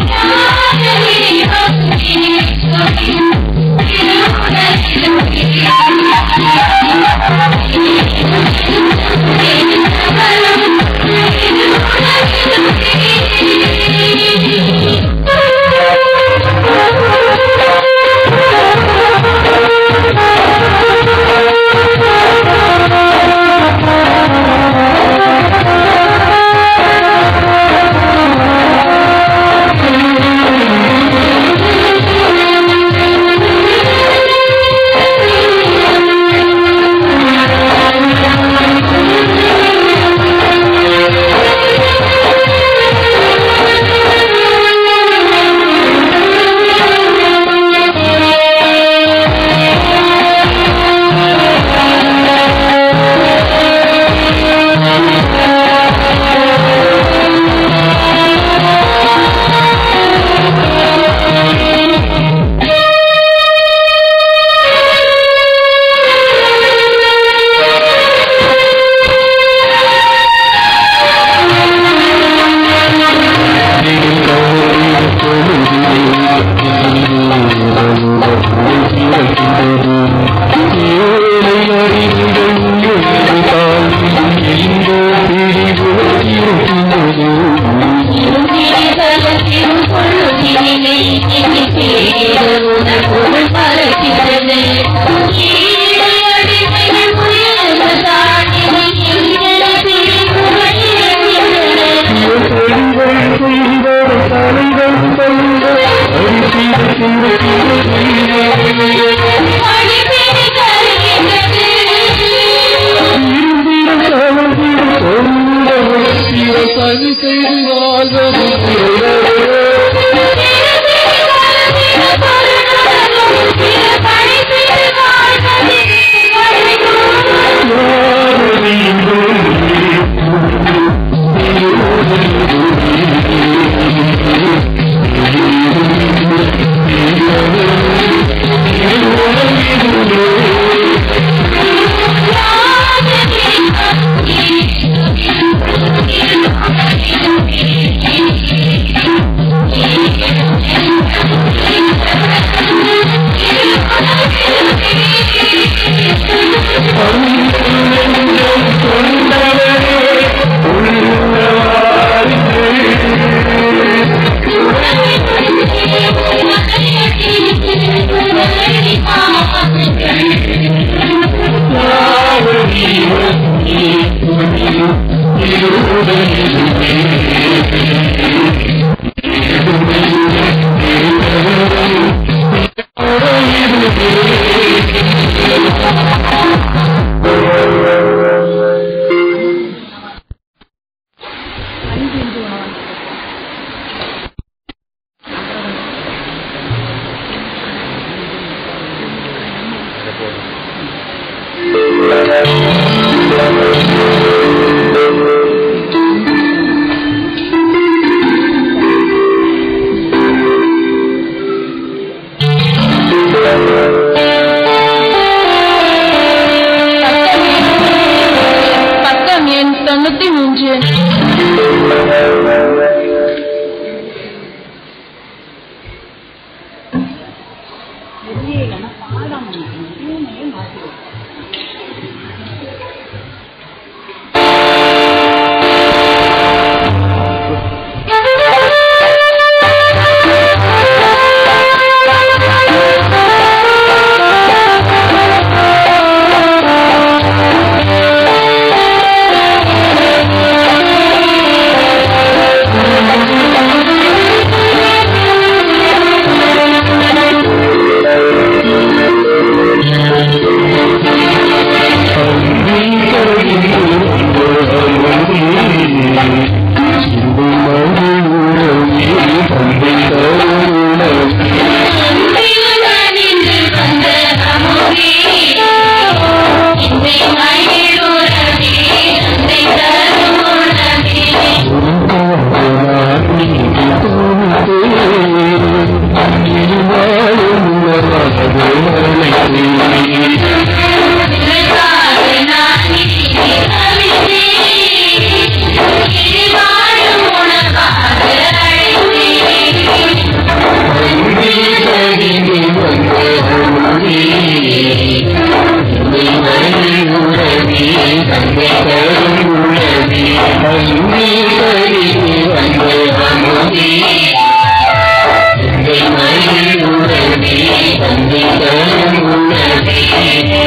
Thank you. புகழ் பறக்கிறது கீழே அடிமைகள் உயர்ந்த தாழ்நிலை எங்களை புகழ் இறங்குகிறது அடிப்படை கருகின்றது பக்கம் எண் தொண்ணூத்தி மூன்று Thank you.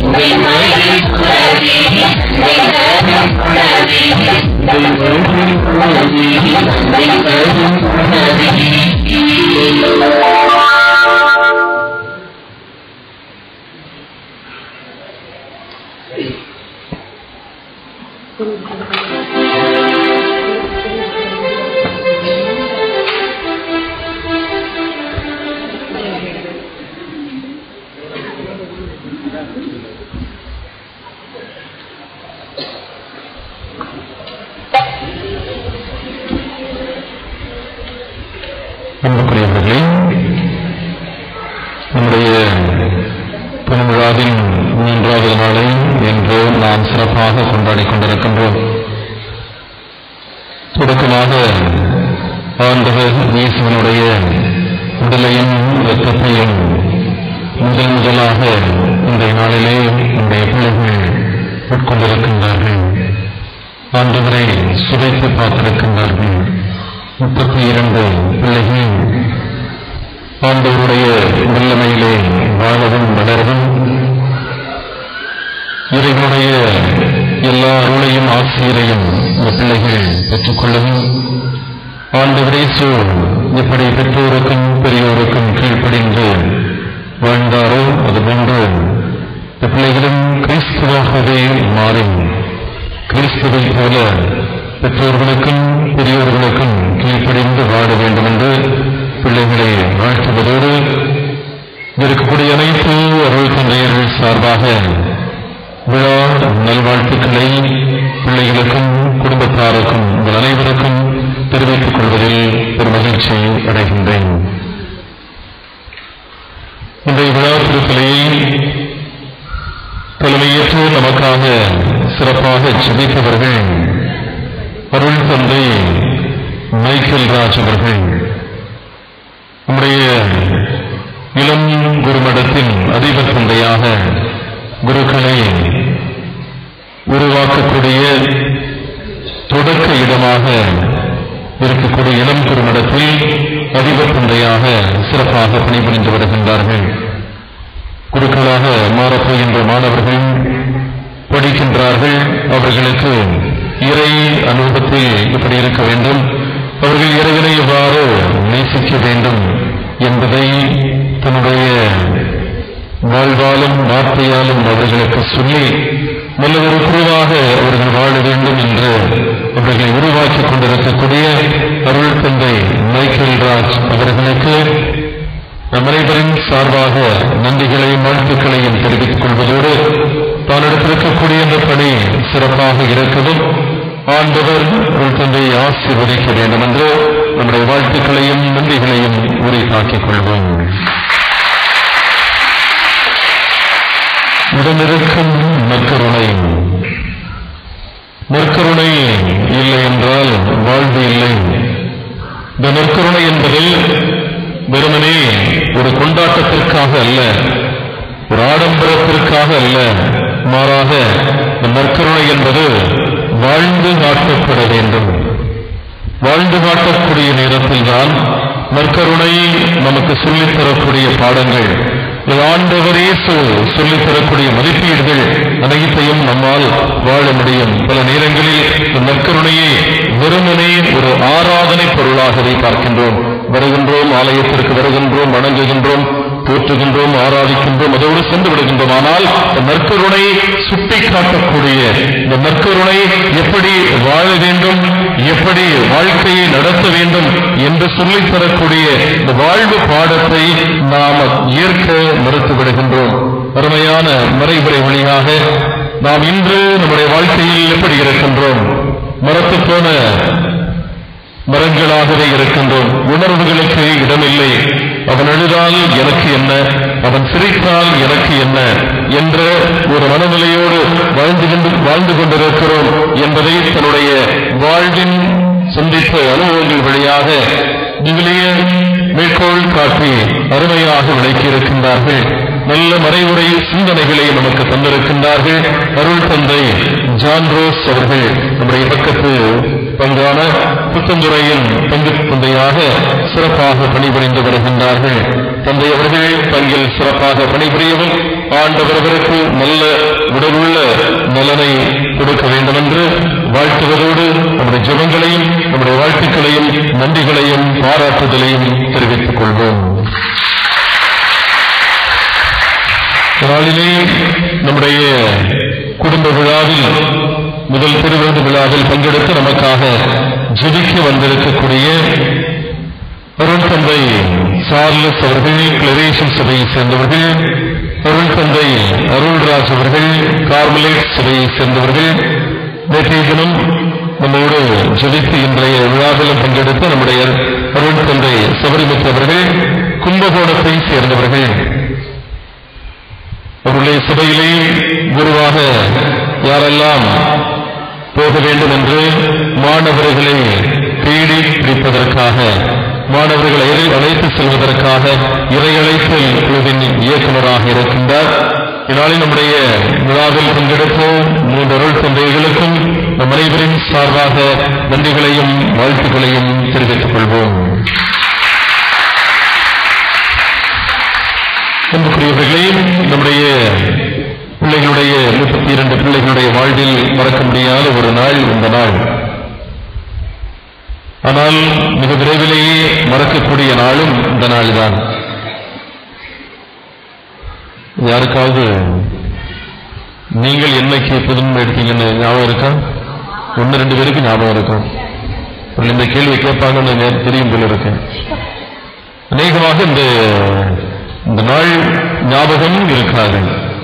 அன்புக்குரியவர்களே நம்முடைய திருவிழாவின் மூன்றாவது நாளை இன்று நாம் சிறப்பாக கொண்டாடிக் கொண்டிருக்கின்றோம் தொடக்கமாக ஆண்டவர் இயேசுவனுடைய உடலையும் இரத்தத்தையும் முதல் முதலாக இன்றைய நாளிலே நம்முடைய பிள்ளைகள் உட்கொண்டிருக்கின்றார்கள் ஆண்டவரை சுவைத்து பார்த்திருக்கின்றார்கள் முப்பத்தி இரண்டு பிள்ளைகள் ஆண்டவருடைய வல்லமையிலே வாழவும் வளரவும் இறைவனுடைய எல்லா அருளையும் ஆசிரியரையும் இந்த பிள்ளைகள் பெற்றுக்கொள்ளவும் ஆண்டவரே சூழ் எப்படி பெற்றோருக்கும் பெரியோருக்கும் கீழ்ப்படிந்து வாழ்ந்தாரோ அதுபோன்று இந்த பிள்ளைகளும் கிறிஸ்துவாகவே மாறி கிறிஸ்துவை போல பெற்றோர்களுக்கும் பெரியோர்களுக்கும் கீழ்ப்படிந்து வாழ வேண்டும் என்று பிள்ளைகளை வாழ்த்துவதோடு இருக்கக்கூடிய அனைத்து அருள் தந்தையர்கள் சார்பாக விழா நல்வாழ்த்துக்களை பிள்ளைகளுக்கும் குடும்பத்தாருக்கும் உங்கள் அனைவருக்கும் தெரிவித்துக் கொள்வதில் பெருமகிழ்ச்சி அடைகின்றேன் இன்றைய விழா திருத்தலையை தலைமையேற்று நமக்காக சிறப்பாக ஜெபித்தவர்கள் அருள் தந்தை மைக்கேல் ராஜ் அவர்கள் நம்முடைய இளம் குருமடத்தின் அதிபர் தந்தையாக குருக்களை உருவாக்கக்கூடிய தொடக்க இடமாக இருக்கக்கூடிய இளம் குருமடத்தில் அதிபர் தந்தையாக சிறப்பாக பணிபுரிந்து வருகின்றார்கள் குருக்களாக மாறப்போகின்ற மாணவர்கள் படிக்கின்றார்கள் அவர்களுக்கு இறை அனுபவத்தில் இப்படி இருக்க வேண்டும் அவர்கள் இறைவனை எவ்வாறு நேசிக்க வேண்டும் என்பதை தன்னுடைய வாழ்வாலும் வார்த்தையாலும் அவர்களுக்கு சொல்லி நல்ல ஒரு குருவாக அவர்கள் வாழ வேண்டும் என்று அவர்களை உருவாக்கிக் கொண்டிருக்கக்கூடிய அருள் தந்தை மைக்கேல் ராஜ் அவர்களுக்கு நம் அனைவரின் சார்பாக நன்றிகளையும் வாழ்த்துக்களையும் தெரிவித்துக் கொள்வதோடு தான் எடுத்திருக்கக்கூடிய இந்த பணி சிறப்பாக இருக்கவும் ஆண்டவர் அருள் தந்தையை ஆசீர்வதிக்க வேண்டும் என்று நம்முடைய வாழ்த்துக்களையும் நன்றிகளையும் உரைத்தாக்கிக் கொள்வோம் உடனிருக்கும் நற்கருணை நற்கருணை இல்லை என்றால் வாழ்வு இல்லை இந்த நற்கருணை என்பது வெறுமனே ஒரு கொண்டாட்டத்திற்காக அல்ல ஒரு ஆடம்பரத்திற்காக அல்ல மாறாக இந்த நற்கருணை என்பது வாழ்ந்து காட்டப்பட வேண்டும் வாழ்ந்து காட்டக்கூடிய நேரத்தில் தான் நற்கருணை நமக்கு சொல்லித் தரக்கூடிய பாடங்கள் இது ஆண்டவரே சொ- சொல்லித் தரக்கூடிய மதிப்பீடுகள் அனைத்தையும் நம்மால் வாழ முடியும் பல நேரங்களில் இந்த நற்கருணையை வெறுமனே ஒரு ஆராதனை பொருளாகவே பார்க்கின்றோம் வருகின்றோம் ஆலயத்திற்கு வருகின்றோம் வணங்குகின்றோம் போற்றுகின்றோம் ஆராதிக்கின்றோம் அதோடு சென்று விடுகின்றோம் ஆனால் இந்த நற்கருணை சுட்டி காட்டக்கூடிய இந்த நற்கருணை எப்படி வாழ வேண்டும் எப்படி வாழ்க்கையை நடத்த வேண்டும் என்று சொல்லித் தரக்கூடிய இந்த வாழ்வு பாடத்தை நாம் ஏற்க மறுத்து விடுகின்றோம் அருமையான மறைமுறை வழியாக நாம் இன்று நம்முடைய வாழ்க்கையில் எப்படி இருக்கின்றோம் மரத்து போன மரங்களாகவே இருக்கின்றோம் உணர்வுகளுக்கு இடமில்லை அவன் அழுதால் எனக்கு என்ன அவன் சிரித்தால் எனக்கு என்ன என்ற ஒரு மனநிலையோடு வாழ்ந்து கொண்டு வாழ்ந்து கொண்டிருக்கிறோம் என்பதை தன்னுடைய வாழ்வின் சிந்தித்த அனுபவங்கள் வழியாக விவிலிய மேற்கோள் காட்டி அருமையாக விளக்கியிருக்கின்றார்கள் நல்ல மறைவுரை சிந்தனைகளை நமக்கு தந்திருக்கின்றார்கள் அருள் தந்தை ஜான் ரோஸ் அவர்கள் நம்முடைய பக்கத்து பங்கான புத்தந்துறையின் பங்கு தந்தையாக சிறப்பாக பணிபுரிந்து வருகின்றார்கள் தந்தை அவர்கள் பங்கில் சிறப்பாக பணிபுரியவும் ஆண்டவர் அவருக்கு நல்ல உடலுள்ள நலனை கொடுக்க வேண்டும் என்று வாழ்த்துவதோடு நம்முடைய ஜெபங்களையும் நம்முடைய வாழ்த்துக்களையும் நன்றிகளையும் பாராட்டுதலையும் தெரிவித்துக் கொள்வோம் நாளிலே நம்முடைய குடும்ப விழாவில் முதல் திருவிருந்து விழாவில் பங்கெடுத்து நமக்காக ஜெபிக்க வந்திருக்கக்கூடிய அருள் தந்தை சார்லஸ் அவர்கள் கிளரேஷன் சபையை சேர்ந்தவர்கள் அருள் தந்தை அருள்ராஜ் அவர்கள் கார்மலேட் சபையை சேர்ந்தவர்கள் நேற்றைய தினம் நம்மோடு ஜெபித்து இன்றைய விழாவிலும் பங்கெடுத்து நம்முடைய அருள் தந்தை சபரிமுத்து அவர்கள் கும்பகோணத்தை சேர்ந்தவர்கள் அவருடைய சபையிலே குருவாக யாரெல்லாம் போக வேண்டும் என்று மாணவர்களை தேடி பிடிப்பதற்காக மாணவர்களை இறை அழைத்து செல்வதற்காக இறை அழைத்தல் குழுவின் இயக்குநராக இருக்கின்றார் இதனாலே நம்முடைய விழாவில் பங்கெடுத்த மூன்று அருள் தந்தைகளுக்கும் நம் அனைவரின் சார்பாக நன்றிகளையும் வாழ்த்துக்களையும் தெரிவித்துக் கொள்வோம் அன்புக்குரியவர்களே நம்முடைய பிள்ளைகளுடைய முப்பத்தி இரண்டு பிள்ளைகளுடைய வாழ்வில் மறக்க முடியாத ஒரு நாள் இந்த நாள் ஆனால் மிக விரைவிலேயே மறக்கக்கூடிய நாளும் இந்த நாள்தான் யாருக்காவது நீங்கள் என்னைக்கு புதுமை எடுத்தீங்கன்னு ஞாபகம் இருக்கா ஒன்னு ரெண்டு பேருக்கு ஞாபகம் இருக்கும் அப்புறம் இந்த கேள்வி கேட்பாங்கன்னு எனக்கு தெரியும் போல இருக்கேன் அநேகமாக இந்த இந்த நாள் ஞாபகம் இருக்காது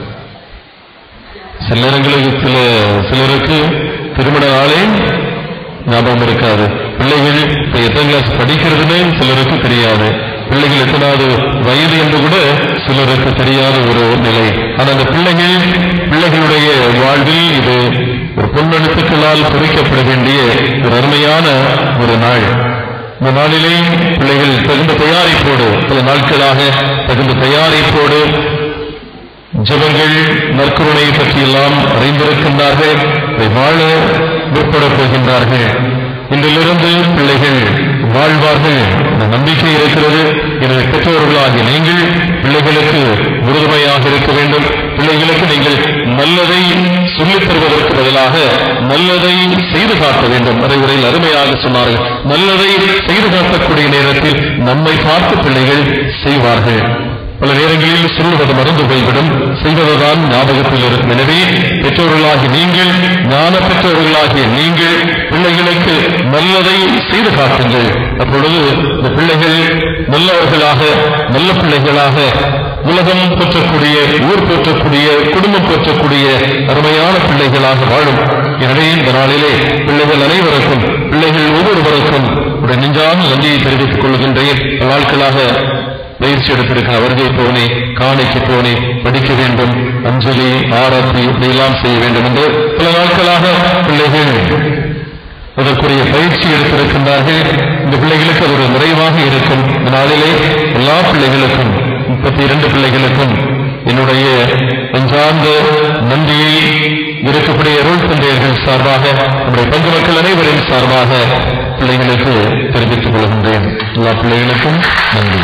சில நேரங்களுக்கு சில சிலருக்கு திருமண நாளே ஞாபகம் இருக்காது பிள்ளைகள் இப்ப எத்தனை கிளாஸ் படிக்கிறதுனே சிலருக்கு தெரியாது பிள்ளைகள் எத்தனாவது வயது என்று கூட சிலருக்கு தெரியாத ஒரு நிலை ஆனா அந்த பிள்ளைகள் பிள்ளைகளுடைய வாழ்வில் இது ஒரு பொன்னெழுத்துக்களால் குறிக்கப்பட வேண்டிய ஒரு அருமையான ஒரு நாள் இந்த நாளிலே பிள்ளைகள் தகுந்த தயாரிப்போடு பல நாட்களாக தகுந்த தயாரிப்போடு ஜெபங்கள் நற்கருணை பற்றியெல்லாம் அறிந்திருக்கின்றார்கள் அதை வாழ முற்படப் போகின்றார்கள் இன்றிலிருந்து பிள்ளைகள் வாழ்வார்கள் என்ற நம்பிக்கை இருக்கிறது எனவே பெற்றோர்களாகிய நீங்கள் பிள்ளைகளுக்கு உறுதுணையாக இருக்க வேண்டும் பிள்ளைகளுக்கு நீங்கள் நல்லதை சொல்லித் தருவதற்கு பதிலாக நல்லதை செய்து காட்ட வேண்டும் அதை உரையில் அருமையாக சொன்னார்கள் நல்லதை செய்து காட்டக்கூடிய நேரத்தில் நம்மை பார்த்து பிள்ளைகள் செய்வார்கள் பல நேரங்களில் சொல்லுவது மறந்து போய்விடும் செய்வதுதான் ஞாபகத்தில் இருக்கும் எனவே பெற்றோர்களாகி நீங்கள் ஞான பெற்றோர்களாகிய நீங்கள் பிள்ளைகளுக்கு நல்லதை செய்து காட்டுங்கள் அப்பொழுது இந்த பிள்ளைகள் நல்லவர்களாக நல்ல பிள்ளைகளாக உலகம் போற்றக்கூடிய ஊர் போற்றக்கூடிய குடும்பம் போற்றக்கூடிய அருமையான பிள்ளைகளாக வாழும் எனவே இந்த நாளிலே பிள்ளைகள் அனைவருக்கும் பிள்ளைகள் ஒவ்வொருவருக்கும் ஒரு நெஞ்சான நன்றியை தெரிவித்துக் கொள்கின்றேன் பல நாட்களாக பயிற்சி எடுத்திருக்க வருகை போனே காணிக்கு போனே படிக்க வேண்டும் அஞ்சலி ஆராத்தி இப்படியெல்லாம் செய்ய வேண்டும் என்று பல நாட்களாக பிள்ளைகள் அதற்குரிய பயிற்சி எடுத்திருக்கின்றார்கள் இந்த பிள்ளைகளுக்கு அது ஒரு நிறைவாக இருக்கும் இந்த நாளிலே எல்லா பிள்ளைகளுக்கும் முப்பத்தி இரண்டு பிள்ளைகளுக்கும் என்னுடைய நெஞ்சார்ந்த நன்றியை இருக்கக்கூடிய அருள் தந்தையர்கள் சார்பாக நம்முடைய பங்கு மக்கள் அனைவரின் சார்பாக பிள்ளைகளுக்கு தெரிவித்துக் கொள்கின்றேன் எல்லா பிள்ளைகளுக்கும் நன்றி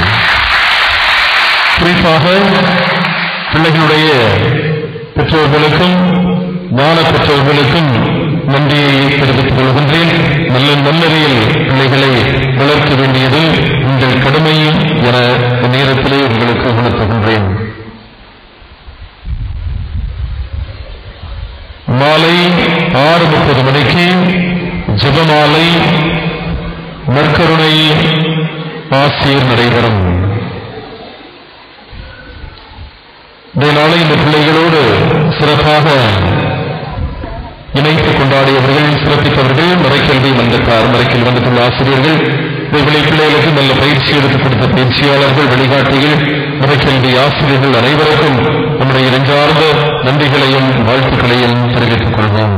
குறிப்பாக பிள்ளைகளுடைய பெற்றோர்களுக்கும் ஞான பெற்றோர்களுக்கும் நன்றியை தெரிவித்துக் கொள்கின்றேன் நல்ல நல்லறியில் பிள்ளைகளை வளர்க்க வேண்டியது உங்கள் கடமை என இந்த நேரத்திலே உங்களுக்கு உணர்த்துகின்றேன் மாலை ஆறு முப்பது மணிக்கு ஜெபமாலை நற்கருணை ஆசிரியர் நடைபெறும் இந்த நாளை இந்த பிள்ளைகளோடு சிறப்பாக இணைத்து கொண்டாடியவர்கள் சிறப்பித்தவர்கள் மறைக்கல்வி மன்றத்தார் மறைக்கல் வந்துள்ள ஆசிரியர்கள் இவர்களை பிள்ளைகளுக்கு நல்ல பயிற்சி எடுத்துக் கொடுத்த பயிற்சியாளர்கள் வழிகாட்டிகள் மறைக்கல்வி ஆசிரியர்கள் அனைவருக்கும் நம்முடைய நெஞ்சார்ந்த நன்றிகளையும் வாழ்த்துக்களையும் தெரிவித்துக் கொள்வோம்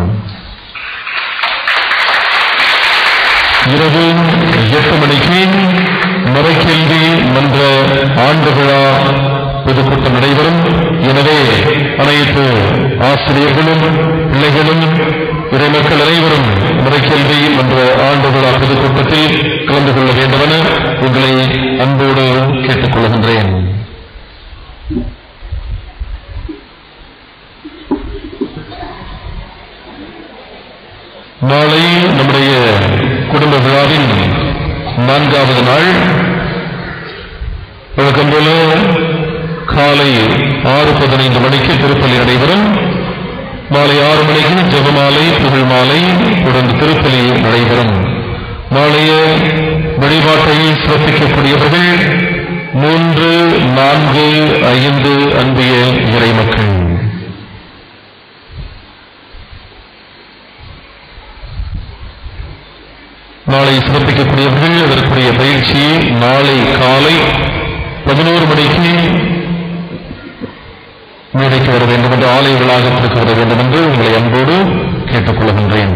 இரவு எட்டு மணிக்கு மறைக்கல்வி மன்ற ஆண்டு விழா பொதுக்கூட்டம் நடைபெறும் எனவே அனைத்து ஆசிரியர்களும் பிள்ளைகளும் இறைமக்கள் அனைவரும் முறைக்கல்வி என்ற ஆண்டு விழா பொதுக்கூட்டத்தில் கலந்து கொள்ள வேண்டுமென உங்களை அன்போடு கேட்டுக் கொள்கின்றேன் நாளை நம்முடைய குடும்ப விழாவின் நான்காவது நாள் வழக்கம் போல காலை ஆறு பதினைந்து மணிக்கு திருப்பலி நடைபெறும் மாலை ஆறு மணிக்கு ஜெபமாலை புகழ் மாலை தொடர்ந்து திருப்பலி நடைபெறும் நாளைய வழிபாட்டை சிறப்பிக்கக்கூடியவர்கள் மூன்று நான்கு ஐந்து அன்பிய இறைமக்கள் நாளை சிறப்பிக்கக்கூடியவர்கள் அதற்குரிய பயிற்சி நாளை காலை பதினோரு மணிக்கு மேடைக்கு வர வேண்டும் என்று ஆலய வளாகத்திற்கு வர வேண்டும் என்று உங்களை அன்போடு கேட்டுக்கொள்கின்றேன்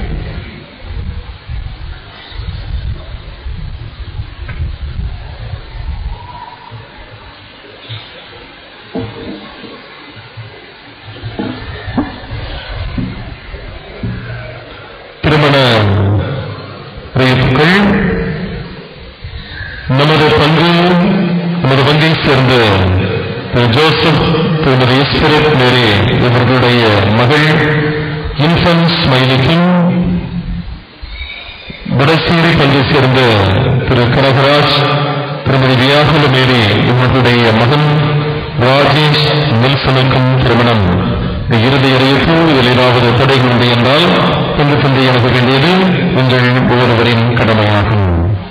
திருமண அறிவிப்புகள் நமது பங்கு நமது பங்கை சேர்ந்த திரு ஜோசப் திருமதி ஈஸ்வரத் மேரி இவர்களுடைய மகள் இன்ஃபன்ஸ் மைலிக்கும் வடசேரி பங்கை சேர்ந்த திரு கனகராஜ் திருமதி வியாகுல மேரி இவர்களுடைய மகன் ராஜேஷ் நெல்சனுக்கும் திருமணம் இந்த இறுதி அறிவிப்பு இதில் ஏதாவது தடைகள் உண்டு என்றால் பங்கு தந்தை அனுப்ப வேண்டியது உங்கள் ஒவ்வொருவரின் கடமையாகும்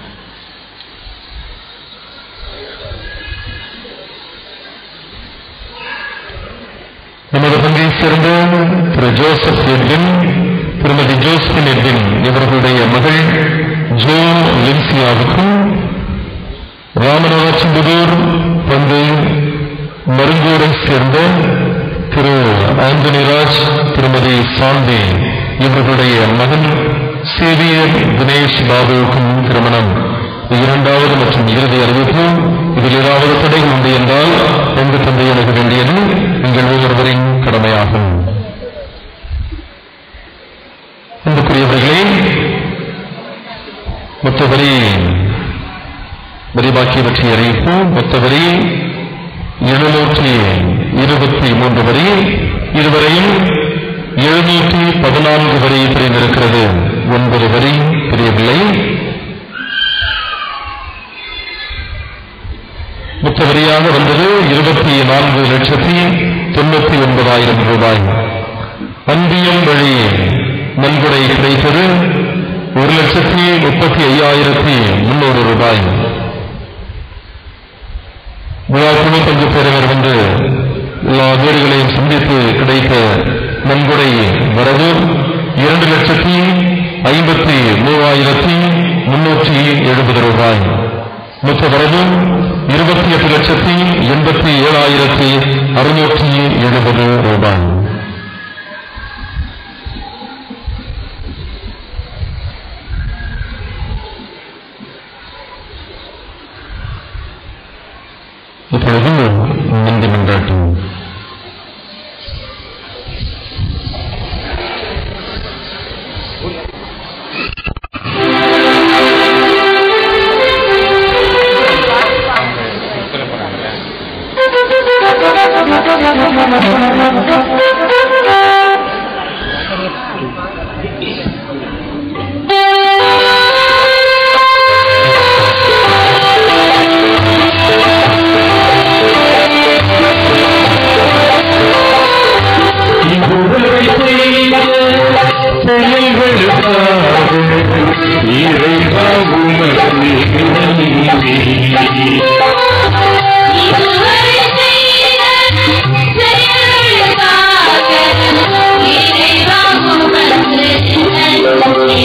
நமது பங்கை சேர்ந்த திரு ஜோசப் எட்வின் திருமதி ஜோஸ்பின் எட்வின் இவர்களுடைய மகள் ஜோ லின்சியாவுக்கும் ராமநாதச்சம்புதூர் பங்கு மருங்கூரை சேர்ந்த திரு ஆந்தனிராஜ் திருமதி சாந்தி இவர்களுடைய மகன் சேவியர் தினேஷ் பாபுவுக்கும் திருமணம் இரண்டாவது மற்றும் இறுதி அறிவிப்பு இதில் ஏதாவது தடைகள் உண்டு என்றால் எங்கு தந்தை எனக்கு வேண்டியது எங்கள் ஒவ்வொருவரின் கடமையாகும் அன்புக்குரியவர்களே மொத்தவரி வரிபாக்கிய பற்றிய அறிவிப்பு மொத்தவரி எழுநூற்றி இருபத்தி மூன்று வரி இதுவரையும் எழுநூற்றி பதினான்கு வரி பிரிந்திருக்கிறது ஒன்பது வரி பிரியவில்லை மொத்த வரியாக வந்தது இருபத்தி நான்கு லட்சத்தி தொண்ணூத்தி ஒன்பதாயிரம் ரூபாய் அன்பியம் வழி நன்கொடை கிடைத்தது ஒரு லட்சத்தி முப்பத்தி ஐயாயிரத்தி முன்னூறு ரூபாய் விழாக்குழு பங்கு பெறுவர் என்று எல்லா வீடுகளையும் சந்தித்து கிடைத்த நன்கொடை வரவு இரண்டு லட்சத்தி ஐம்பத்தி மூவாயிரத்தி முன்னூற்றி எழுபது ரூபாய் மொத்த வரவு இருபத்தி எட்டு லட்சத்தி எண்பத்தி ஏழாயிரத்தி அறுநூற்றி எழுபது ரூபாய் இப்பொழுது நன்றி மன்றாட்டும் இதுவரை செய்த செயல்களுக்காக இறைவா உமக்கு நன்றி.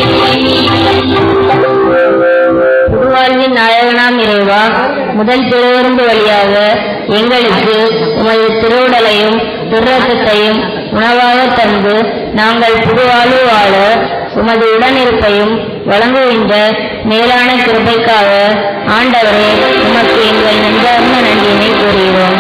புதுவாழ்வின் அழகனாம் இறைவா முதல் திருவிருந்து வழியாக எங்களுக்கு உமது திருவுடலையும் திருரத்தத்தையும் உணவாக தந்து நாங்கள் புதுவாழ்வு வாழ உமது உடனிருப்பையும் வழங்குகின்ற மேலான கிருபைக்காக ஆண்டவரே உமக்கு எங்கள் நெஞ்சார்ந்த நன்றியினை கூறுகிறோம்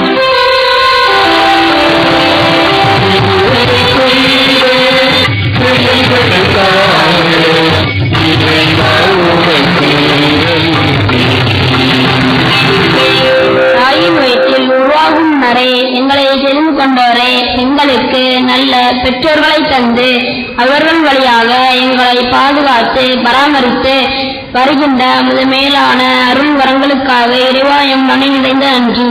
தாயின் வயிற்றில் உருவாகும் வரை எங்களை தெரிந்து கொண்டவரே எங்களுக்கு நல்ல பெற்றோர்களை தந்து அவர்கள் வழியாக எங்களை பாதுகாத்து பராமரித்து வருகின்ற உமது மேலான அருள் வரங்களுக்காக இறைவாயம் மனை நிறைந்த நன்றி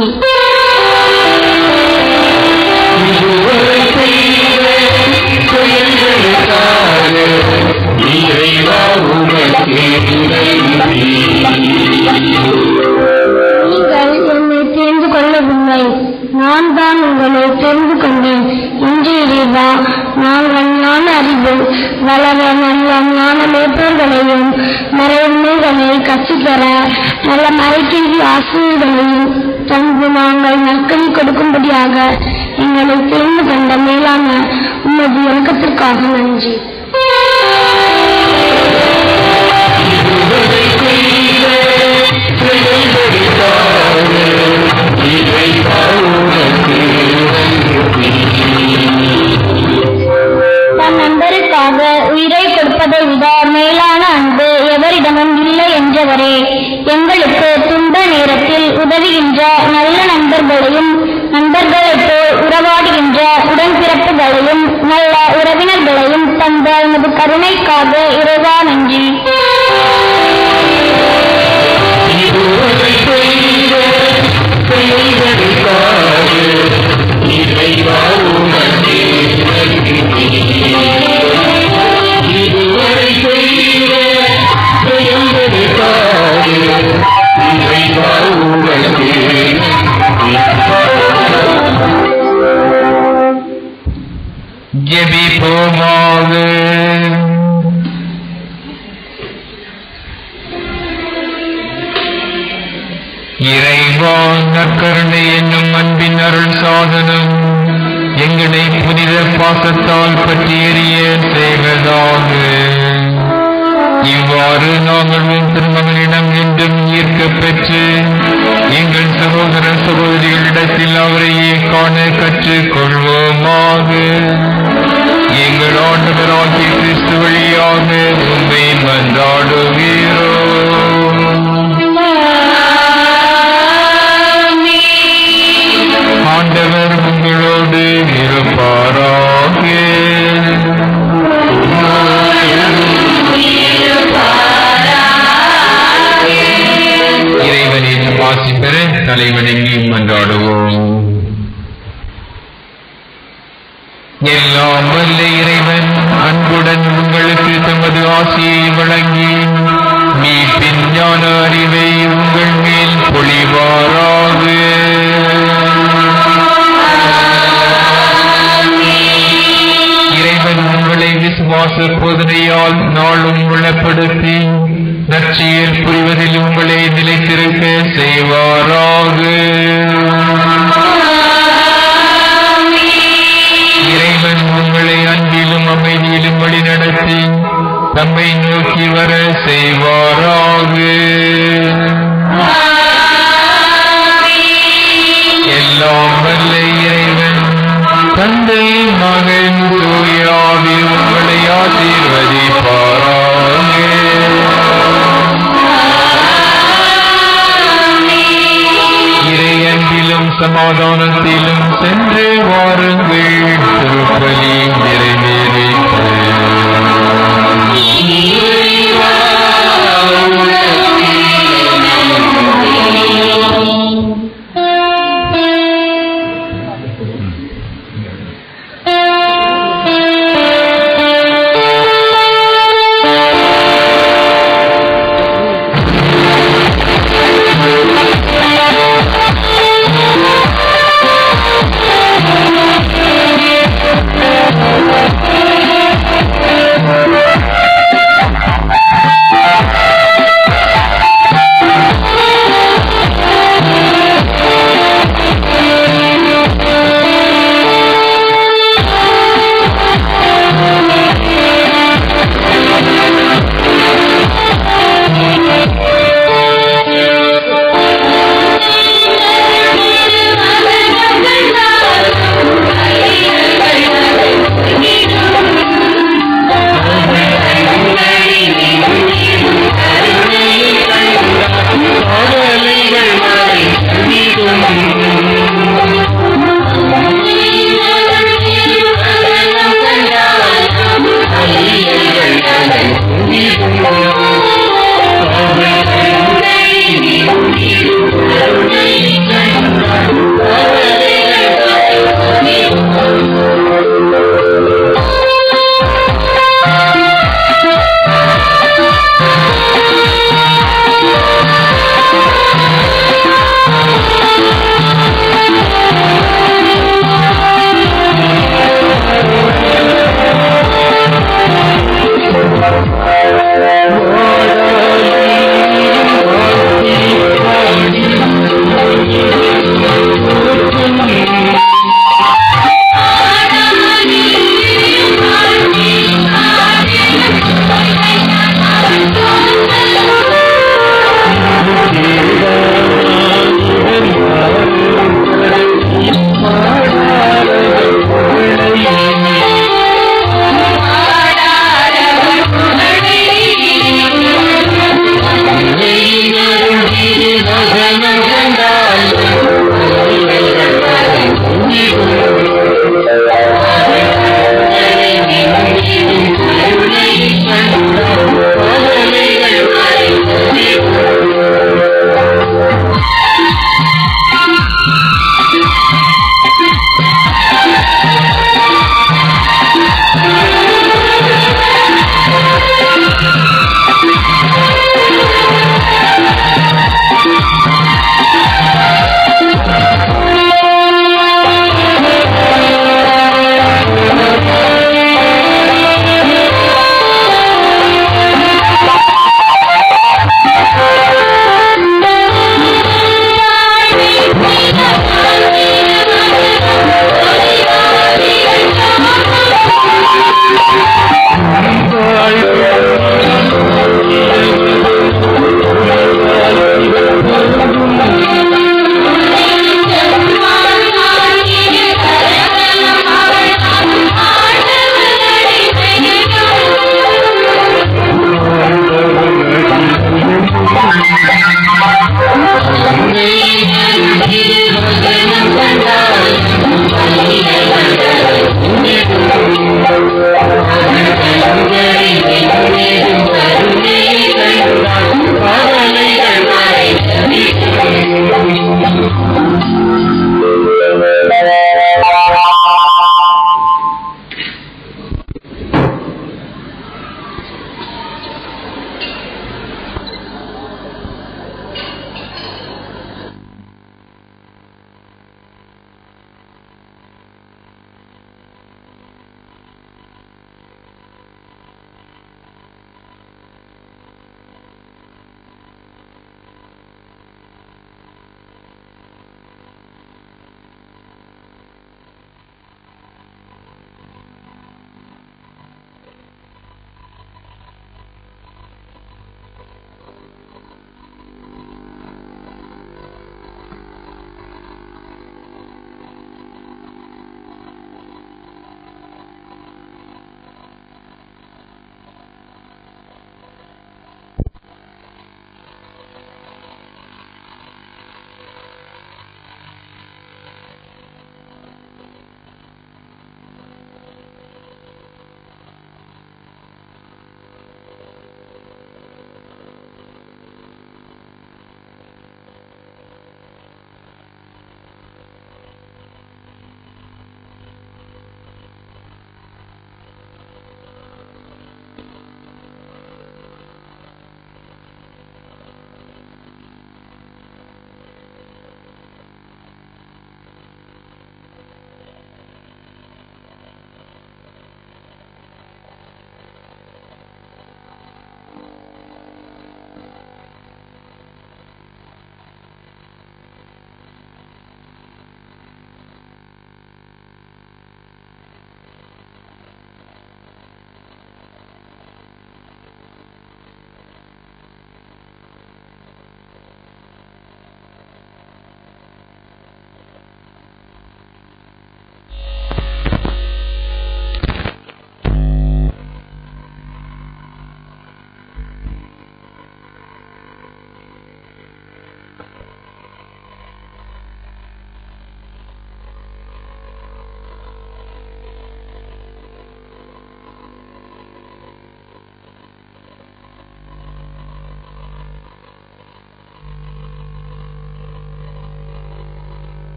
நீங்கள் என்னை தெரிந்து கொள்ளவில்லை நான் தான் உங்களை தெரிந்து கொண்டேன் இன்று இறைவா நாங்கள் ஞான அறிவு வளர நல்ல ஞான மேற்பர்களையும் மறைவுமைகளை கற்றுத்தர நல்ல மறைக்கல்வி ஆசிரியர்களையும் தந்து நாங்கள் நற்கனி கொடுக்கும்படியாக எங்களை தெரிந்து கொண்ட மேலான உமது இறக்கத்திற்காக நன்றி தன் நண்பருக்காக உயிரை கொடுப்பதை விட மேலான அன்பு எவரிடமும் இல்லை என்றவரே எங்களுக்கு துன்ப நேரத்தில் உதவுகின்ற நல்ல நண்பர்களையும் நண்பர்களைப் போல் உறவாடுகின்ற உடன்பிறப்புகளையும் நல்ல உறவினர்களையும் தந்த உமது கருணைக்காக இறைவா நன்றி ஜெபிப்போமாக இறைவா நற்கருணை என்னும் அன்பின் அருள் சாதனம் எங்களை புனித பாசத்தால் பற்றி எறிய செய்வதாக இவ்வாறு நாங்கள் உன் திருமகனிடம் என்றும் ஈர்க்கப் பெற்று எங்கள் சகோதர சகோதரிகளிடத்தில் அவரையே காண கற்றுக் கொள்வோமாக எங்கள் ஆண்டவராகிய கிறிஸ்து வழியாக உண்மை மன்றாடுகிறோம் ஆண்டவர் உங்களோடு இருப்பாராக இறைவனின் ஆசி பெற தலைவணங்கி மன்றாடுவோம் எல்லாம் வல்ல இறைவன் அன்புடன் உங்களுக்கு தமது ஆசியை வழங்கி மீட்பின் ஞான அறிவை உங்கள் மேல் பொழிவாராக இறைவன் உங்களை விசுவாச போதனையால் நாளும் உளப்படுத்தி நற்செயல் புரிவதில் உங்களை நிலைத்திருக்க செய்வாராக இறைவன் உங்களை அன்பிலும் அமைதியிலும் வழிநடத்தி தம்மை நோக்கி வர செய்வாராக எல்லாம் வல்ல இறைவன் தந்தை மகன் தூயாவி உங்களை ஆசீர்வதிப்பாராக இறை அன்பிலும் சமாதான